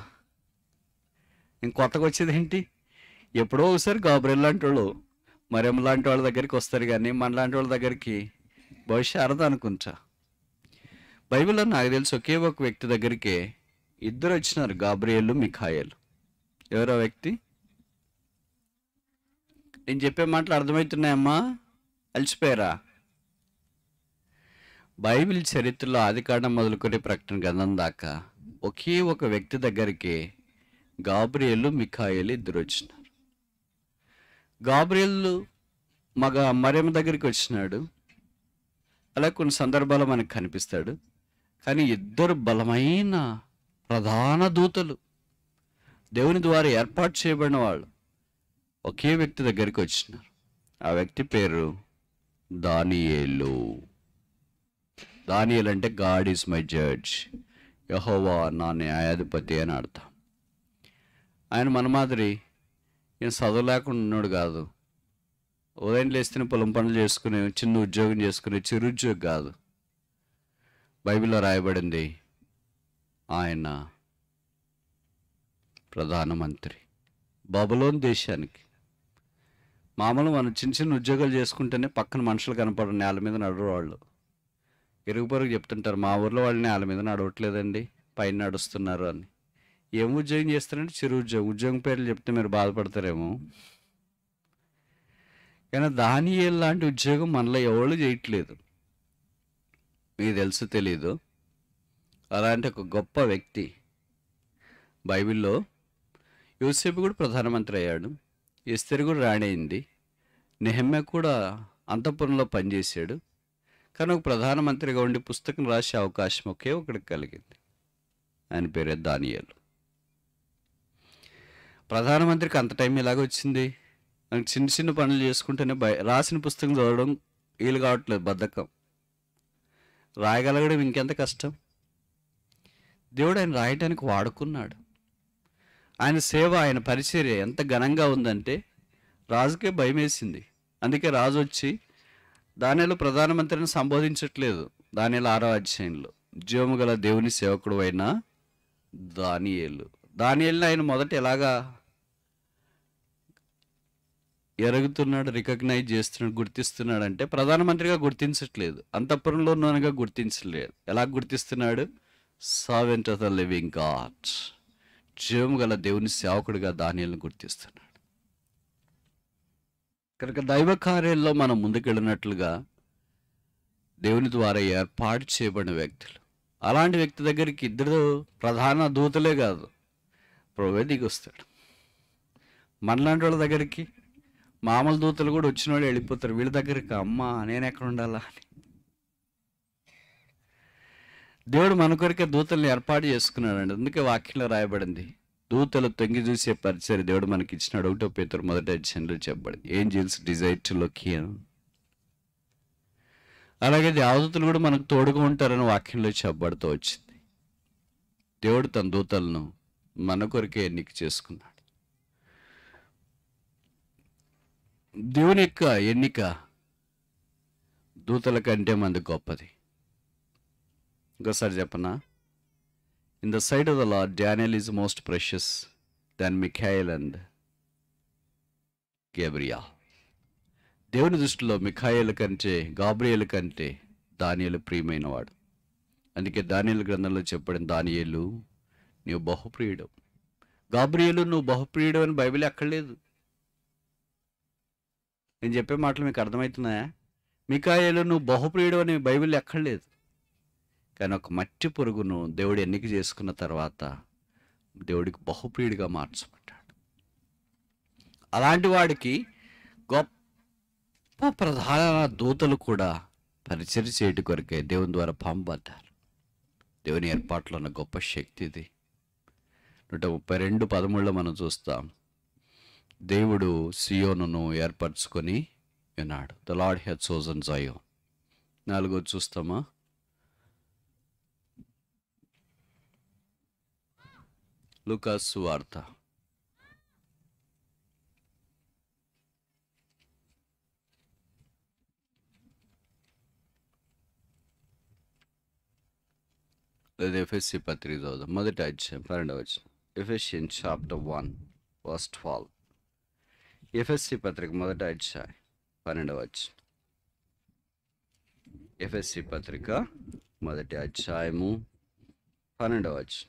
ఇంక కొత్తగా వచ్చేదేంటి ఎప్పుడో ఒకసారి గాబ్రియల్ లాంటి వాళ్ళు మరేం లాంటి వాళ్ళ దగ్గరికి వస్తారు కానీ మన లాంటి వాళ్ళ దగ్గరికి బహుశా అరద అనుకుంటా బైబిల్లో నాకు తెలిసి ఒకే ఒక వ్యక్తి దగ్గరికే ఇద్దరు వచ్చినారు గాబ్రియలు మిఖాయలు ఎవరో వ్యక్తి నేను చెప్పే మాటలు అర్థమవుతున్నాయమ్మా అలసిపోయారా బైబిల్ చరిత్రలో ఆదికాండం మొదలుకొని ప్రకటన గ్రంథం దాకా ఒకే ఒక వ్యక్తి దగ్గరికి గాబ్రియలు మిఖాయలు ఇద్దరు వచ్చినారు గాబ్రియలు మగ మరియమ్మ దగ్గరికి వచ్చినాడు అలా కొన్ని సందర్భాలు మనకు కనిపిస్తాడు కానీ ఇద్దరు బలమైన ప్రధాన దూతలు దేవుని ద్వారా ఏర్పాటు చేయబడిన వాళ్ళు ఒకే వ్యక్తి దగ్గరికి వచ్చినారు ఆ వ్యక్తి పేరు దానియేలు దానియేలు అంటే గాడ్ ఈజ్ మై జడ్జ్ యహోవా నా న్యాయాధిపతి అని అర్థం ఆయన మన మాదిరి ఈయన చదువు లేకుండా ఉన్నాడు కాదు ఉదయం లేస్తేనే పొలం పనులు చేసుకుని చిన్న ఉద్యోగం చేసుకునే చిరుద్యోగి కాదు బైబిల్లో రాయబడింది ఆయన ప్రధానమంత్రి బబులోన్ దేశానికి మామూలు మనం చిన్న చిన్న ఉద్యోగాలు చేసుకుంటేనే పక్కన మనుషులు కనపడరు నేల మీద నడరు వాళ్ళు ఇరుగు పొరుగు చెప్తుంటారు మా ఊర్లో వాళ్ళు నేల మీద నడవట్లేదండి పైన నడుస్తున్నారు అని ఏం ఉద్యోగం చేస్తారంటే చిరు ఉద్యోగం ఉద్యోగం పేర్లు చెప్తే మీరు బాధపడతారేమో కానీ దానియేలు లాంటి ఉద్యోగం మనలో ఎవరు చేయట్లేదు మీకు తెలుసు తెలీదు అలాంటి ఒక గొప్ప వ్యక్తి బైబిల్లో యూసేపు కూడా ప్రధానమంత్రి అయ్యాడు ఎస్తరి కూడా రాణి అయింది నెహమ్య కూడా అంతఃపురంలో పనిచేశాడు కానీ ఒక ప్రధానమంత్రిగా ఉండి పుస్తకం రాసే అవకాశం ఒకే ఒకటికి కలిగింది ఆయన పేరే దానియాలు ప్రధానమంత్రికి అంత టైం ఎలాగ వచ్చింది నాకు చిన్న చిన్న పనులు చేసుకుంటేనే భయ రాసిన పుస్తకం చదవడం వీలు కావట్లేదు బద్ధకం రాయగలగడం ఇంకెంత కష్టం దేవుడు ఆయన రాయటానికి వాడుకున్నాడు ఆయన సేవ ఆయన పరిచర్య ఎంత ఘనంగా ఉందంటే రాజుకే భయం వేసింది అందుకే రాజు వచ్చి దానిలో ప్రధానమంత్రిని సంబోధించట్లేదు దానిలో ఆరో అధ్యాయంలో జీవము గల దేవుని సేవకుడు అయిన దానియేలు దానియేలుని ఆయన మొదట ఎలాగా ఎరుగుతున్నాడు రికగ్నైజ్ చేస్తున్నాడు గుర్తిస్తున్నాడు అంటే ప్రధానమంత్రిగా గుర్తించట్లేదు అంతఃపురంలో ఉన్నగా గుర్తించలేదు ఎలా గుర్తిస్తున్నాడు servant of the living God జీవం గల దేవుని సేవకుడిగా దానిని గుర్తిస్తున్నాడు కనుక దైవ కార్యాల్లో మనం ముందుకెళ్ళినట్లుగా దేవుని ద్వారా ఏర్పాటు చేయబడిన వ్యక్తులు అలాంటి వ్యక్తి దగ్గరికి ఇద్దరు ప్రధాన దూతలే కాదు ప్రభు దిగి వస్తాడు మనలాంటి వాళ్ళ దగ్గరికి మామూలు దూతలు కూడా వచ్చిన వాళ్ళు వెళ్ళిపోతారు వీళ్ళ దగ్గరికి అమ్మ నేను ఎక్కడ ఉండాలా అని దేవుడు మన కొరికే దూతల్ని ఏర్పాటు చేసుకున్నాడండి అందుకే వాక్యంలో రాయబడింది దూతలు తొంగి చూసే పరిచయం దేవుడు మనకి ఇచ్చినాడు ఒకటో పేతురు మొదటి అధ్యాయంలో చెప్పబడింది ఏంజిల్స్ డిజైర్ టు లుక్ అలాగే దేవదూతలు కూడా మనకు తోడుగా ఉంటారని వాక్యంలో చెప్పబడుతూ వచ్చింది దేవుడు తన దూతలను మన కొరికే ఎన్నిక చేసుకున్నాడు దేవుని యొక్క ఎన్నిక దూతల కంటే మంది గొప్పది ఇంకోసారి చెప్పనా in the sight of the Lord Daniel is most precious than Michael and Gabriel దేవుని దృష్టిలో మిఖాయిల్ కంటే గాబ్రియల్ కంటే దానియలు ప్రియమైనవాడు అందుకే దానియలు గ్రంథంలో చెప్పడం దానియేలు నీవు బహుప్రియుడు గాబ్రియలు నువ్వు బహుప్రియుడు అని బైబిల్ ఎక్కడలేదు నేను చెప్పే మాటలు మీకు అర్థమవుతున్నాయా మికాయలు నువ్వు బహుప్రియుడు అని బైబిల్ ఎక్కడలేదు కానీ ఒక మట్టి పురుగును దేవుడు ఎన్నిక చేసుకున్న తర్వాత దేవుడికి బహుప్రియుడిగా మార్చబడ్డాడు అలాంటి వాడికి గొప్ప ప్రధాన దూతలు కూడా పరిచయం చేయటి కొరకే దేవుని ద్వారా పంపబడ్డారు దేవుని ఏర్పాట్లో ఉన్న గొప్ప శక్తి ఇది నూట ముప్పై రెండు పదమూడులో మనం చూస్తాం దేవుడు సియోనును ఏర్పరచుకొని ఉన్నాడు the Lord had chosen Zion నాలుగో చూస్తామా లుకాసు వార్త లేదా ఎఫ్ఎస్సి పత్రిక చదువుదాం మొదటి అధ్యాయం పన్నెండవ వచ్చిన Ephesian chapter one first fall ఎఫ్ఎస్సి పత్రిక మొదటి అధ్యాయం పన్నెండవ వచ్చిన ఎఫ్ఎస్సి పత్రిక మొదటి అధ్యాయము పన్నెండవ వచ్చిన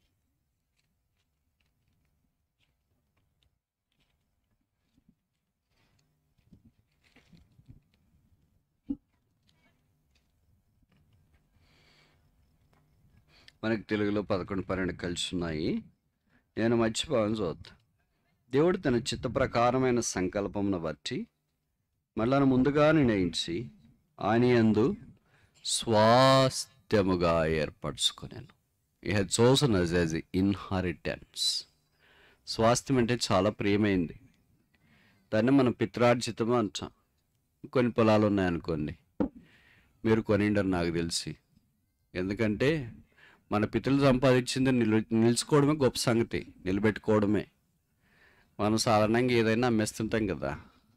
మనకి తెలుగులో పదకొండు పన్నెండు కలిసి ఉన్నాయి నేను మర్చిపోవని చూద్దాం దేవుడు తన చిత్త ప్రకారమైన సంకల్పమును బట్టి మళ్ళా ముందుగా నిర్ణయించి ఆయన యందు స్వాస్థ్యముగా ఏర్పరచుకున్నాను ఈ had chosen us as inheritance స్వాస్థ్యం అంటే చాలా ప్రియమైంది దాన్ని మనం పిత్రార్జితము అంటాం కొన్ని పొలాలు ఉన్నాయనుకోండి మీరు కొనిండరు నాకు తెలిసి ఎందుకంటే మన పితృలు సంపాదించింది నిలు నిలుచుకోవడమే గొప్ప సంగతి నిలబెట్టుకోవడమే మనం సాధారణంగా ఏదైనా అమ్మేస్తుంటాం కదా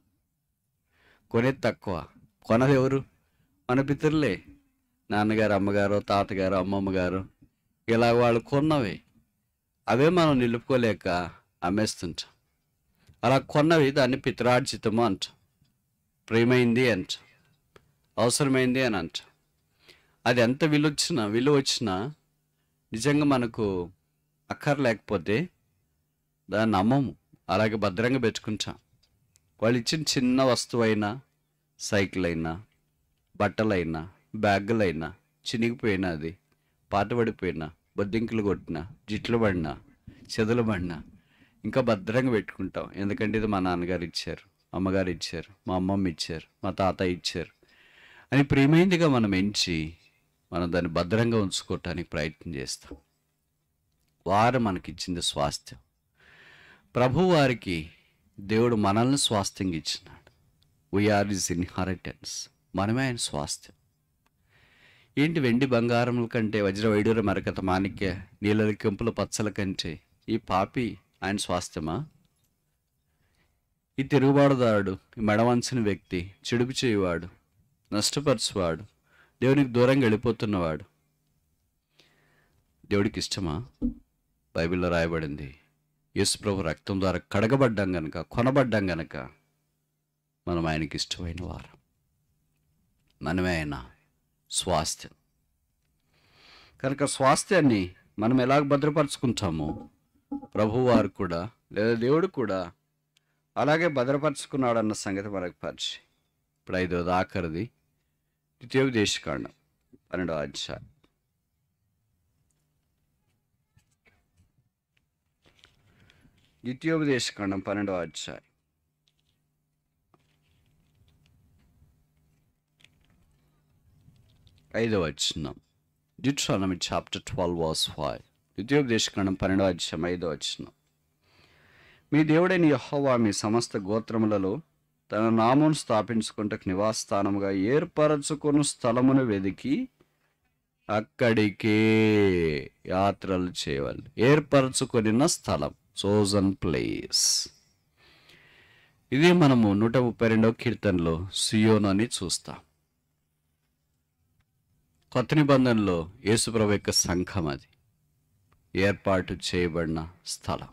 కొనేది తక్కువ కొనది ఎవరు మన పితరులే నాన్నగారు అమ్మగారు తాతగారు అమ్మమ్మ గారు ఇలా వాళ్ళు కొన్నవి అవే మనం నిలుపుకోలేక అమ్మేస్తుంటాం అలా కొన్నవి దాన్ని పితరార్జితము అంటాం ప్రియమైంది అంటాం అవసరమైంది అని అంటాం అది ఎంత విలువ వచ్చినా విలువ వచ్చినా నిజంగా మనకు అక్కర్లేకపోతే దాన్ని అమ్మము అలాగే భద్రంగా పెట్టుకుంటాం వాళ్ళు ఇచ్చిన చిన్న వస్తువైనా సైకిల్ అయినా బట్టలైనా బ్యాగులైనా చినిగిపోయినా అది పాతబడిపోయినా బొద్దింకులు కొట్టినా జిట్లు పడినా చెదలు పడినా ఇంకా భద్రంగా పెట్టుకుంటాం ఎందుకంటే ఇది మా నాన్నగారు ఇచ్చారు అమ్మగారు ఇచ్చారు మా అమ్మమ్మ ఇచ్చారు మా తాత ఇచ్చారు అని ప్రియమైందిగా మనం ఎంచి మనం దాన్ని భద్రంగా ఉంచుకోవటానికి ప్రయత్నం చేస్తాం వారు మనకిచ్చింది స్వాస్థ్యం ప్రభు వారికి దేవుడు మనల్ని స్వాస్థ్యంగా ఇచ్చినాడు వీఆర్ ఇస్ ఇన్హారిటెన్స్ మనమే ఆయన స్వాస్థ్యం ఏంటి వెండి బంగారముల కంటే వజ్ర వైడూర మరకత మాణిక్య నీళ్ళ కెంపుల పచ్చల కంటే ఈ పాపి ఆయన స్వాస్థ్యమా ఈ తిరుగుబాటుదారుడు ఈ మెడవంచిన వ్యక్తి చెడుపు చేయువాడు నష్టపరచువాడు దేవునికి దూరంగా వెళ్ళిపోతున్నవాడు దేవుడికి ఇష్టమా బైబిల్లో రాయబడింది యేసుప్రభు రక్తం ద్వారా కడగబడ్డాం గనక కొనబడ్డాం గనక మనం ఆయనకి ఇష్టమైన వారు మనమే ఆయన స్వాస్థ్యం కనుక స్వాస్థ్యాన్ని మనం ఎలాగ భద్రపరుచుకుంటామో ప్రభువారు కూడా లేదా దేవుడు కూడా అలాగే భద్రపరుచుకున్నాడన్న సంగతి మనకు పరిచయం ఇప్పుడు ఐదవది ఆఖరిది ద్వితీయోపదేశకాండం పన్నెండవ అధ్యాయం ద్వితీయోపదేశకాండం పన్నెండవ అధ్యాయం ఐదవ వచనం Deuteronomy chapter twelve verse five ద్వితీయోపదేశకాండం పన్నెండవ అధ్యాయం ఐదవ వచనం మీ దేవుడైన యెహోవా మీ సమస్త గోత్రములలో తన నామం స్థాపించుకుంటకు నివాసస్థానముగా ఏర్పరచుకున్న స్థలమును వెదికి అక్కడికే యాత్రలు చేయవాలి ఏర్పరచుకొనిన స్థలం చోజన్ ప్లేస్ ఇది మనము నూట ముప్పై రెండవ కీర్తనలో సియోను అని చూస్తాం కొత్త నిబంధనలో యేసుప్రభు యొక్క సంఘం అది ఏర్పాటు చేయబడిన స్థలం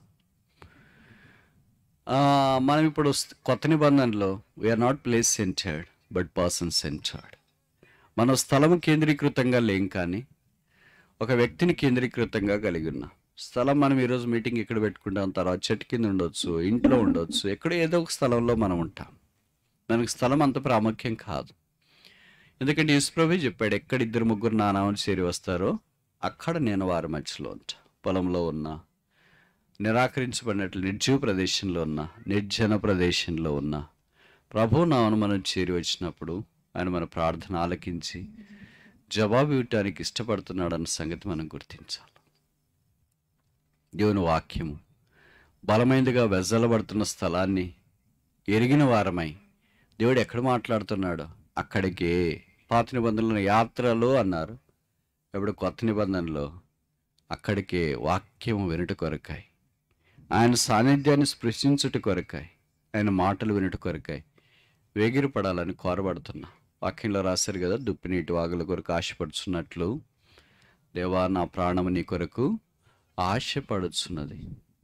ఆ, మనం ఇప్పుడు స్- కొత్త నిబంధనలో we are not place centered but person centered మనం స్థలం కేంద్రీకృతంగా లేం కానీ ఒక వ్యక్తిని కేంద్రీకృతంగా కలిగి ఉన్నాం స్థలం మనం ఈరోజు మీటింగ్ ఇక్కడ పెట్టుకుంటాం తర్వాత చెట్టు కింద ఉండొచ్చు ఇంట్లో ఉండొచ్చు ఎక్కడో ఏదో ఒక స్థలంలో మనం ఉంటాం మనకి స్థలం అంత ప్రాముఖ్యం కాదు ఎందుకంటే యేసుప్రభు చెప్పాడు ఎక్కడ ఇద్దరు ముగ్గురు నా నామం చేరి వస్తారో అక్కడ నేను వారి మధ్యలో ఉంటా పొలంలో ఉన్నా నిరాకరించబడినట్లు నిర్జీవ ప్రదేశంలో ఉన్న నిర్జన ప్రదేశంలో ఉన్న ప్రభు నామను మనం చేరి వచ్చినప్పుడు ఆయన మన ప్రార్థన ఆలకించి జవాబు ఇవ్వటానికి ఇష్టపడుతున్నాడన్న సంగతి మనం గుర్తించాలి దేవుని వాక్యము బలమైనదిగా వెజ్జలబడుతున్న స్థలాన్ని ఎరిగిన వారమై దేవుడు ఎక్కడ మాట్లాడుతున్నాడో అక్కడికే పాత నిబంధనలు యాత్రలు అన్నారు ఇప్పుడు కొత్త నిబంధనలో అక్కడికే వాక్యము వినుట కొరకాయి ఆయన సాన్నిధ్యాన్ని స్పృశించుట కొరకాయి ఆయన మాటలు వినుట కొరకాయి వేగిరపడాలని కోరబడుతున్నా వాక్యంలో రాశారు కదా దుప్పినీటి వాగుల కొరకు ఆశపడుచున్నట్లు దేవా నా ప్రాణము నీ కొరకు ఆశపడుచున్నది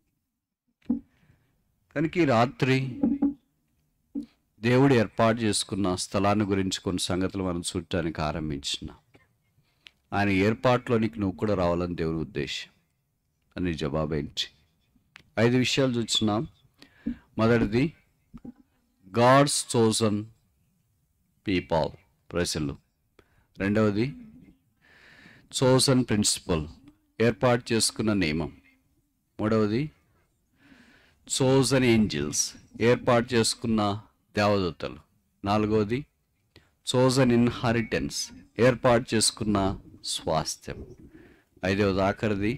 కనుక ఈ రాత్రి దేవుడు ఏర్పాటు చేసుకున్న స్థలాన్ని గురించి కొన్ని సంగతులు మనం చూడటానికి ఆరంభించినాం ఆయన ఏర్పాట్లోనికి నువ్వు కూడా రావాలని దేవుని ఉద్దేశం అని జవాబేంటి ఐదు విషయాలు చూస్తున్నాం మొదటిది గాడ్స్ చోజన్ పీపాల్ ప్రజలు రెండవది చోజన్ ప్రిన్సిపల్ ఏర్పాటు చేసుకున్న నియమం మూడవది చోజన్ ఏంజిల్స్ ఏర్పాటు చేసుకున్న దేవదూతలు నాలుగవది చోజన్ ఇన్హారిటెన్స్ ఏర్పాటు చేసుకున్న స్వాస్థ్యం ఐదవది ఆఖరిది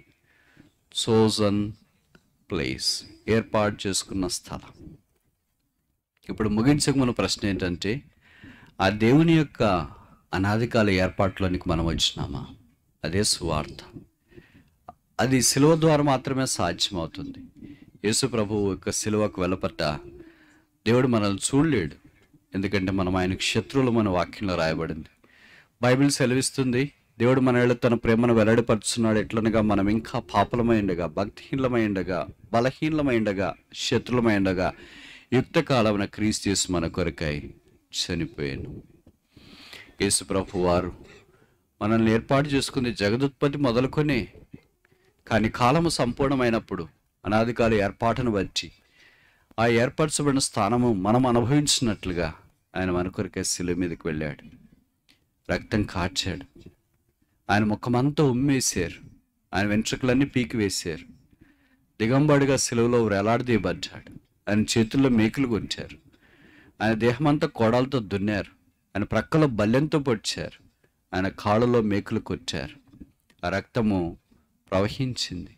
చోజన్ ప్లేస్ ఏర్పాటు చేసుకున్న స్థలం ఇప్పుడు ముగించక మన ప్రశ్న ఏంటంటే ఆ దేవుని యొక్క అనాదికాల ఏర్పాట్లోనికి మనం వచ్చినామా అదే సువార్త అది సిలువ ద్వారా మాత్రమే సాధ్యమవుతుంది యేసు ప్రభువు యొక్క సిలువకు వెలపట్ట దేవుడు మనల్ని చూడలేడు ఎందుకంటే మనం ఆయనకు శత్రువులు మన వాక్యంలో రాయబడింది బైబిల్ సెలవిస్తుంది దేవుడు మన ఏళ్ళ తన ప్రేమను వెల్లడిపరుచున్నాడు ఎట్లనగా మనం ఇంకా పాపలమైండగా భక్తిహీనమైండగా బలహీనమైండగా శత్రులమైండగా యుక్త కాలమున క్రీస్తు చేసి మన కొరకై చనిపోయాను యేసు ప్రభు వారు మనల్ని ఏర్పాటు చేసుకుంది జగదుత్పత్తి మొదలుకొని కానీ కాలము సంపూర్ణమైనప్పుడు అనాదికాల ఏర్పాటును బట్టి ఆ ఏర్పరచబడిన స్థానము మనం అనుభవించినట్లుగా ఆయన మన కొరకే శిలువ మీదకి వెళ్ళాడు రక్తం కార్చాడు ఆయన ముఖమంతా ఉమ్మేశారు ఆయన వెంట్రుకలన్నీ పీకి వేశారు దిగంబడిగా సెలవులో వేలాడదీయబడ్డాడు ఆయన చేతుల్లో మేకులు కొంచారు ఆయన దేహమంతా కోడాలతో దున్నారు ఆయన ప్రక్కలో బల్లెంతో పొడిచారు ఆయన కాళ్ళలో మేకులు కొట్టారు ఆ రక్తము ప్రవహించింది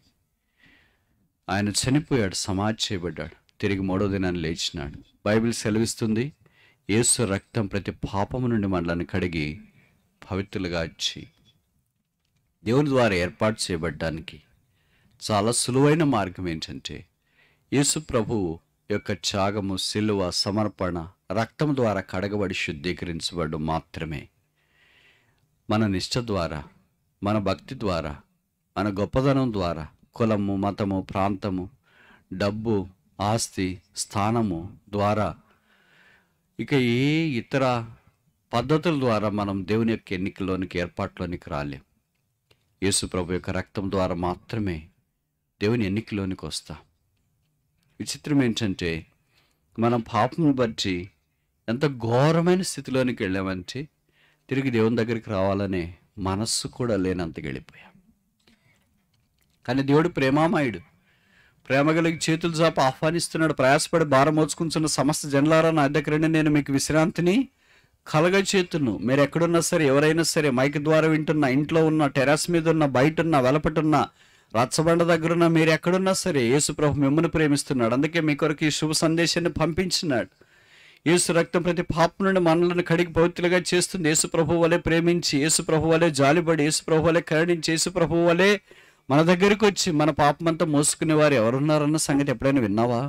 ఆయన చనిపోయాడు సమాధి చేయబడ్డాడు తిరిగి మూడో దినాన్ని లేచినాడు బైబిల్ సెలవిస్తుంది యేసు రక్తం ప్రతి పాపము నుండి మనల్ని కడిగి పవిత్రులుగా వచ్చి దేవుని ద్వారా ఏర్పాటు చేయబడ్డానికి చాలా సులువైన మార్గం ఏంటంటే యేసు ప్రభువు యొక్క త్యాగము సిలువ సమర్పణ రక్తం ద్వారా కడగబడి శుద్ధీకరించబడు మాత్రమే మన నిష్ట ద్వారా మన భక్తి ద్వారా మన గొప్పదనం ద్వారా కులము మతము ప్రాంతము డబ్బు ఆస్తి స్థానము ద్వారా ఇక ఏ ఇతర పద్ధతుల ద్వారా మనం దేవుని యొక్క ఎన్నికలోనికి ఏర్పాట్లోనికి రాలేం యేసు ప్రభు యొక్క రక్తం ద్వారా మాత్రమే దేవుని ఎన్నికలోనికి వస్తాం విచిత్రం ఏంటంటే మనం పాపం బట్టి ఎంత ఘోరమైన స్థితిలోనికి వెళ్ళామంటే తిరిగి దేవుని దగ్గరికి రావాలనే మనస్సు కూడా లేనంతగా వెళ్ళిపోయాం కానీ దేవుడు ప్రేమామయుడు ప్రేమ కలిగి చేతులు చాప ఆహ్వానిస్తున్నాడు ప్రయాసపడి భారం మోచుకుంటున్న సమస్త జనులారా నా దగ్గర నేను మీకు విశ్రాంతిని కలగ చేతును మీరు ఎక్కడున్నా సరే ఎవరైనా సరే మైక్ ద్వారా వింటున్న ఇంట్లో ఉన్న టెర్రస్ మీద ఉన్న బయట ఉన్న వెలపటున్న రచ్చబండ దగ్గర ఉన్న మీరు ఎక్కడున్నా సరే యేసు ప్రభు మిమ్మల్ని ప్రేమిస్తున్నాడు అందుకే మీ కొరకు ఈ శుభ సందేశాన్ని పంపించినాడు యేసు రక్తం ప్రతి పాపం నుండి మనలను కడిగి పవిత్రులుగా చేస్తుంది యేసు ప్రభు వలె ప్రేమించి యేసు ప్రభు వలె జాలిపడి యేసు ప్రభు వలె కరుణించి యేసు ప్రభు వలె మన దగ్గరికి వచ్చి మన పాపమంతా మోసుకునే వారు ఎవరున్నారన్న సంగతి ఎప్పుడైనా విన్నావా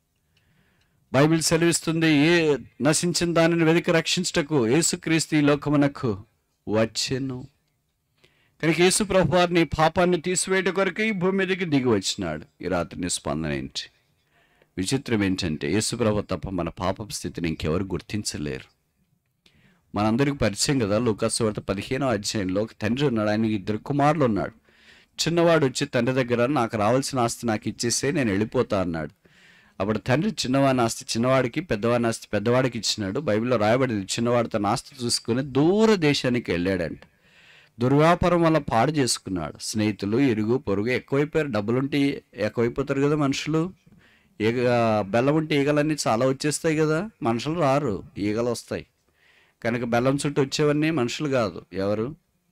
బైబిల్ సెలవిస్తుంది ఏ నశించిన దానిని వెతికి రక్షించటకు యేసుక్రీస్తు ఈ లోకమునకు వచ్చెను కనుక యేసు ప్రభు వారిని పాపాన్ని తీసివేయట కొరకు ఈ భూమి మీదకి దిగి వచ్చినాడు ఈ రాత్రిని స్పందన ఏంటి విచిత్రం ఏంటంటే యేసుప్రభు తప్ప మన పాప స్థితిని ఇంకెవరు గుర్తించలేరు మనందరికి పరిచయం కదా లూకాసు వార్త పదిహేనో అధ్యాయంలో ఒక తండ్రి ఉన్నాడు ఆయనకి ఇద్దరు కుమారులు ఉన్నాడు చిన్నవాడు వచ్చి తండ్రి దగ్గర నాకు రావాల్సిన ఆస్తి నాకు ఇచ్చేస్తే నేను వెళ్ళిపోతా అన్నాడు అప్పుడు తండ్రి చిన్నవాని ఆస్తి చిన్నవాడికి పెద్దవాని ఆస్తి పెద్దవాడికి ఇచ్చినాడు బైబిల్లో రాయబడింది చిన్నవాడు తన ఆస్తి చూసుకుని దూర దేశానికి వెళ్ళాడంట దుర్వ్యాపారం వల్ల పాడు చేసుకున్నాడు స్నేహితులు ఇరుగు పొరుగు ఎక్కువైపోయారు డబ్బులుంటే ఎక్కువైపోతారు కదా మనుషులు ఈగ బెల్లం ఉంటే ఈగలన్నీ చాలా వచ్చేస్తాయి కదా మనుషులు రారు ఈగలు వస్తాయి కనుక బెల్లం చుట్టూ వచ్చేవన్నీ మనుషులు కాదు ఎవరు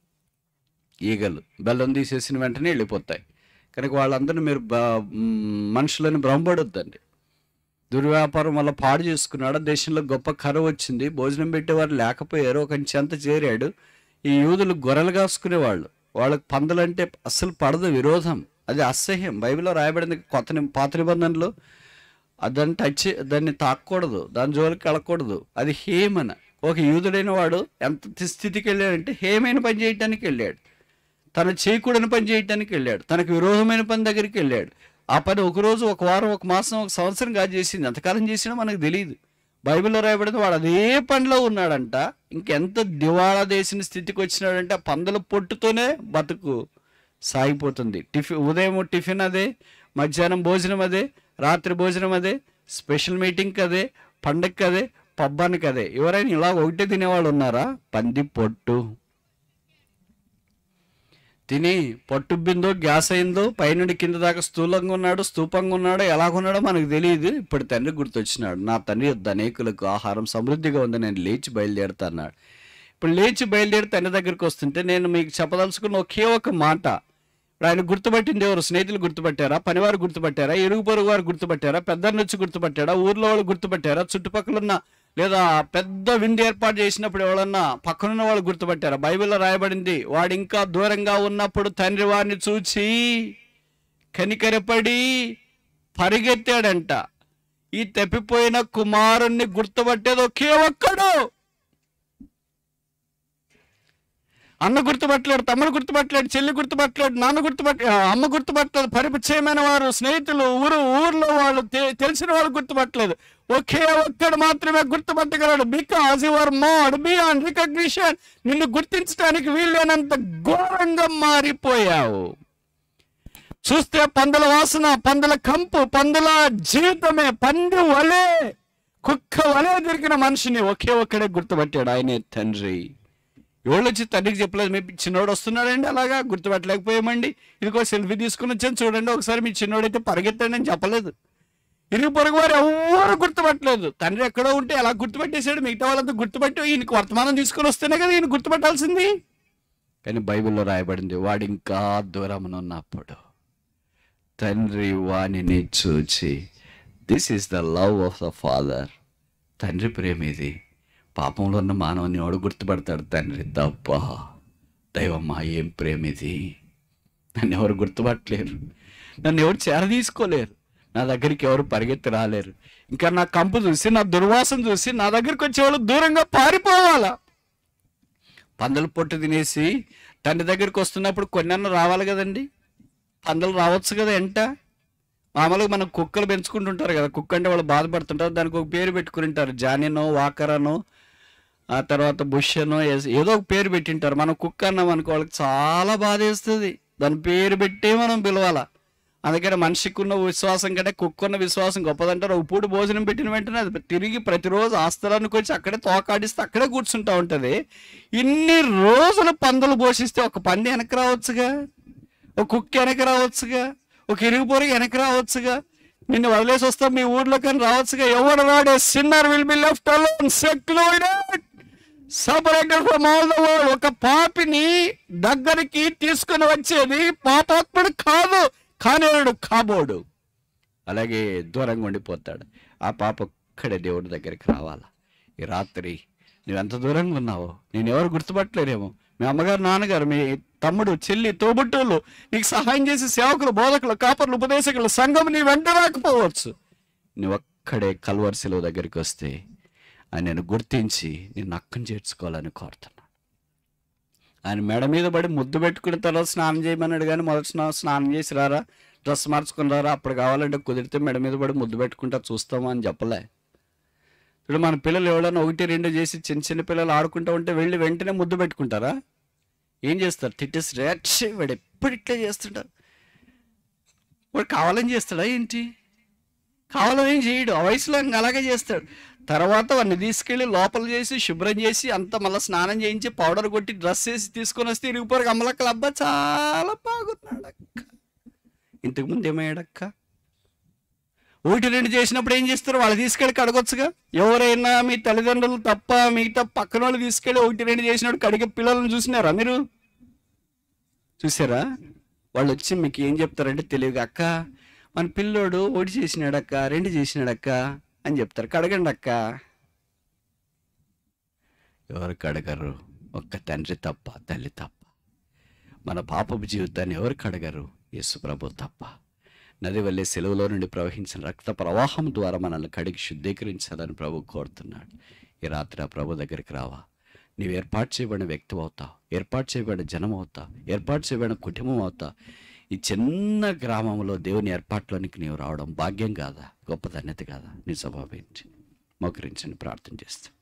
ఈగలు బెల్లం తీసేసిన వెంటనే వెళ్ళిపోతాయి కనుక వాళ్ళందరినీ మీరు బ- మ్, మనుషులని భ్రమపడొద్దండి దుర్వ్యాపారం వల్ల పాడు చేసుకున్నాడు దేశంలో గొప్ప కరువు వచ్చింది భోజనం పెట్టేవారు లేకపోయారు ఒక చెంత చేరాడు ఈ యూదులు గొర్రెలు కాసుకునేవాళ్ళు వాళ్ళకి పందులంటే అస్సలు పడదు విరోధం అది అసహ్యం బైబిల్లో రాయబడింది కొత్త ని- పాత నిబంధనలో దాన్ని టచ్ చే- దాన్ని తాకూడదు దాని జోలికి వెళ్ళకూడదు అది హేమన ఒక యూదుడైన వాడు ఎంత స్థితికి వెళ్ళాడంటే హేమైన పని చేయటానికి వెళ్ళాడు తను చేయకూడని పని చేయటానికి వెళ్ళాడు తనకు విరోధమైన పని దగ్గరికి వెళ్ళాడు ఆ పని ఒక రోజు ఒక వారం ఒక మాసం ఒక సంవత్సరం కాదు చేసింది ఎంతకాలం చేసినా మనకు తెలియదు బైబిల్లో రాయబడింది వాడు అదే పనిలో ఉన్నాడంట ఇంకెంత దివాళా దేశం స్థితికి వచ్చినాడంటే ఆ పందుల పొట్టుతోనే బతుకు సాగిపోతుంది టిఫిన్ ఉదయం టిఫిన్ అదే మధ్యాహ్నం భోజనం అదే రాత్రి భోజనం అదే స్పెషల్ మీటింగ్కి అదే పండగకి అదే పబ్బానికి అదే ఎవరైనా ఇలా ఒకటే తినేవాళ్ళు ఉన్నారా పంది పొట్టు తిని పట్టుబ్బిందో గ్యాస్ అయిందో పైనుండి కింద దాకా స్థూలంగా ఉన్నాడు స్తూపంగా ఉన్నాడో ఎలాగున్నాడో మనకు తెలియదు ఇప్పుడు తండ్రి గుర్తొచ్చినాడు నా తండ్రి యొద్ద అనేకులకు ఆహారం సమృద్ధిగా ఉంది నేను లేచి బయలుదేరుతా అన్నాడు ఇప్పుడు లేచి బయలుదేరి తండ్రి దగ్గరికి వస్తుంటే నేను మీకు చెప్పదలుచుకున్న ఒకే ఒక మాట ఇప్పుడు ఆయన గుర్తుపట్టింది ఎవరు స్నేహితులు గుర్తుపట్టారా పనివారు గుర్తుపట్టారా ఇరుగు పొరుగు వారు గుర్తుపట్టారా పెద్దలు వచ్చి గుర్తుపట్టారా ఊర్లో వాళ్ళు గుర్తుపట్టారా చుట్టుపక్కల ఉన్న లేదా పెద్ద విందు ఏర్పాటు చేసినప్పుడు ఎవరన్నా పక్కనున్న వాళ్ళు గుర్తుపట్టారా బైబిల్లో రాయబడింది వాడు ఇంకా దూరంగా ఉన్నప్పుడు తండ్రి వారిని చూచి కనికరపడి పరిగెత్తాడంట ఈ తప్పిపోయిన కుమారుణ్ణి గుర్తుపట్టేది ఒకే ఒక్కడు అన్న గుర్తుపట్టలేడు తమ్ముడు గుర్తుపట్టలేడు చెల్లి గుర్తుపట్టలేడు నాన్న గుర్తుపట్ట ఆ, అమ్మ గుర్తుపట్టలేదు పరిచయమైన వారు స్నేహితులు ఊరు ఊర్లో వాళ్ళు తె- తెలిసిన వాళ్ళు గుర్తుపట్టలేదు ఒకే ఒక్కడు మాత్రమే గుర్తుపట్టగలడు because your marred beyond recognition నిన్ను గుర్తించడానికి వీల్లేనంత ఘోరంగా మారిపోయావు చూస్తే పందుల వాసన పందుల కంపు పందుల జీవితమే పంది వలే కుక్క వలే దొరికిన మనిషిని ఒకే ఒక్కడే గుర్తుపట్టాడు ఆయనే తండ్రి ఎవళ్ళు వచ్చి తండ్రికి చెప్పలేదు మీ చిన్నోడు వస్తున్నాడండి అలాగా గుర్తుపట్టలేకపోయామండి ఇదిగో సెల్ఫీ తీసుకుని వచ్చాను చూడండి ఒకసారి మీ చిన్నోడైతే పరిగెత్తండి అని చెప్పలేదు ఇరుగు పొరుగు వారు ఎవరు గుర్తుపట్టలేదు తండ్రి ఎక్కడో ఉంటే ఎలా గుర్తుపట్టేశాడు మిగతా వాళ్ళంతా గుర్తుపట్టి ఈయనకి వర్తమానం తీసుకొని వస్తేనే కదా ఈయన గుర్తుపట్టాల్సింది కానీ బైబిల్లో రాయబడింది వాడు ఇంకా దూరమున ఉన్నప్పుడు తండ్రి వాణిని చూచి this is the love of the Father తండ్రి ప్రేమ ఇది పాపంలో ఉన్న మానవుని ఎవడు గుర్తుపడతాడు తండ్రి తప్ప దైవమ్మా ఏం ప్రేమ ఇది నన్ను ఎవరు గుర్తుపట్టలేరు నన్ను ఎవరు చేరదీసుకోలేరు నా దగ్గరికి ఎవరు పరిగెత్తి రాలేరు ఇంకా నా కంపు చూసి నా దుర్వాసన చూసి నా దగ్గరికి వచ్చేవాళ్ళు దూరంగా పారిపోవాలా పందులు పొట్టు తినేసి తండ్రి దగ్గరికి వస్తున్నప్పుడు కొన్నన్న రావాలి కదండి పందులు రావచ్చు కదా ఎంట మామూలుగా మనం కుక్కలు పెంచుకుంటుంటారు కదా కుక్క అంటే వాళ్ళు బాధపడుతుంటారు దానికి ఒక పేరు పెట్టుకుని ఉంటారు జానినో వాకరనో ఆ తర్వాత బుష్ అనో ఏస్- ఏదో ఒక పేరు పెట్టింటారు మనం కుక్క అన్నాం అనుకో వాళ్ళకి చాలా బాధ వేస్తుంది దాని పేరు పెట్టే మనం పిలవాలా అందుకని మనిషికి ఉన్న విశ్వాసం కంటే కుక్కున్న విశ్వాసం గొప్పదంటారు ఒక పూట భోజనం పెట్టిన వెంటనే అది తిరిగి ప్రతిరోజు ఆస్తలానికి వచ్చి అక్కడే తోకాడిస్తే అక్కడే కూర్చుంటా ఉంటది ఇన్ని రోజులు పందులు పోషిస్తే ఒక పంది వెనక్కి రావచ్చుగా ఒక కుక్క వెనక్కి రావచ్చుగా ఒక ఇరుగు పొరుగు వెనక్కి రావచ్చుగా నిన్ను వదిలేసి వస్తాం మీ ఊర్లో కానీ రావచ్చుగా ఎవడు రాడే sinner will be left alone secluded separated from all the world ఒక పాపిని దగ్గరికి తీసుకుని వచ్చేది పాపాత్ముడు కాదు కానివాడు కాబోడు అలాగే దూరంగా ఉండిపోతాడు ఆ పాప ఒక్కడే దేవుడి దగ్గరికి రావాలా ఈ రాత్రి నువ్వు ఎంత దూరంగా ఉన్నావో నేను ఎవరు గుర్తుపట్టలేరేమో మీ అమ్మగారు నాన్నగారు మీ తమ్ముడు చెల్లి తోబుట్టువులు నీకు సహాయం చేసి సేవకులు బోధకులు కాపర్లు ఉపదేశకులు సంఘం నీ వెంట రాకపోవచ్చు నువ్వు ఒక్కడే కల్వర్ సెలవు దగ్గరికి వస్తే ఆయన నేను గుర్తించి నిన్ను అక్కం చేర్చుకోవాలని కోరుతున్నాను ఆయన మెడ మీద పడి ముద్దు పెట్టుకున్న తర్వాత స్నానం చేయమన్నాడు కానీ మొదటి స్నా- స్నానం చేసి రారా డ్రెస్ మార్చుకుని రారా అప్పుడు కావాలంటే కుదిరితే మెడ మీద పడి ముద్దు పెట్టుకుంటా చూస్తామా అని చెప్పలే ఇప్పుడు మన పిల్లలు ఎవడన్నా ఒకటి రెండు చేసి చిన్న చిన్న పిల్లలు ఆడుకుంటూ ఉంటే వెళ్ళి వెంటనే ముద్దు పెట్టుకుంటారా ఏం చేస్తారు తిట్టేసి రేట్స్ వాడు ఎప్పుడు ఇట్లా చేస్తుంటారు వాడు కావాలని చేస్తాడా ఏంటి కావాలని ఏం చేయడు ఆ వయసులో ఇంకా అలాగే చేస్తాడు తర్వాత వాడిని తీసుకెళ్ళి లోపల చేసి శుభ్రం చేసి అంత మళ్ళీ స్నానం చేయించి పౌడర్ కొట్టి డ్రెస్ వేసి తీసుకొని వస్తే ఇరిగిపోరు అమ్మలక్కల అబ్బా చాలా బాగున్నాడు అక్క ఇంతకుముందు ఏమయ్యాడక్క ఒకటి రెండు చేసినప్పుడు ఏం చేస్తారు వాళ్ళు తీసుకెళ్ళి కడగొచ్చుగా ఎవరైనా మీ తల్లిదండ్రులు తప్ప మిగతా పక్కన వాళ్ళు తీసుకెళ్ళి ఒకటి రెండు చేసినప్పుడు కడిగే పిల్లలను చూసినారా మీరు చూసారా వాళ్ళు వచ్చి మీకు ఏం చెప్తారంటే తెలియదు అక్క మన పిల్లోడు ఒకటి చేసినాడక్క రెండు చేసినాడక్క అని చెప్తారు కడగండి అక్క ఎవరు కడగరు ఒక్క తండ్రి తప్ప తల్లి తప్ప మన పాపపు జీవితాన్ని ఎవరు కడగరు యేసు ప్రభు తప్ప నది వల్లే సెలవులో నుండి ప్రవహించిన రక్త ప్రవాహం ద్వారా మనల్ని కడిగి శుద్ధీకరించాలని ప్రభు కోరుతున్నాడు ఈ రాత్రి ఆ ప్రభు దగ్గరికి రావా నీవు ఏర్పాటు చేయబడిన వ్యక్తి అవుతావు ఏర్పాటు చేయబడిన జనం అవుతావు ఏర్పాటు చేయబడిన కుటుంబం అవుతావు ఈ చిన్న గ్రామంలో దేవుని ఏర్పాట్లోనికి నీవు రావడం భాగ్యం కాదా గొప్ప ధన్యత కాదా నీ స్వభావం ఏంటి మోకరించండి ప్రార్థన చేస్తాం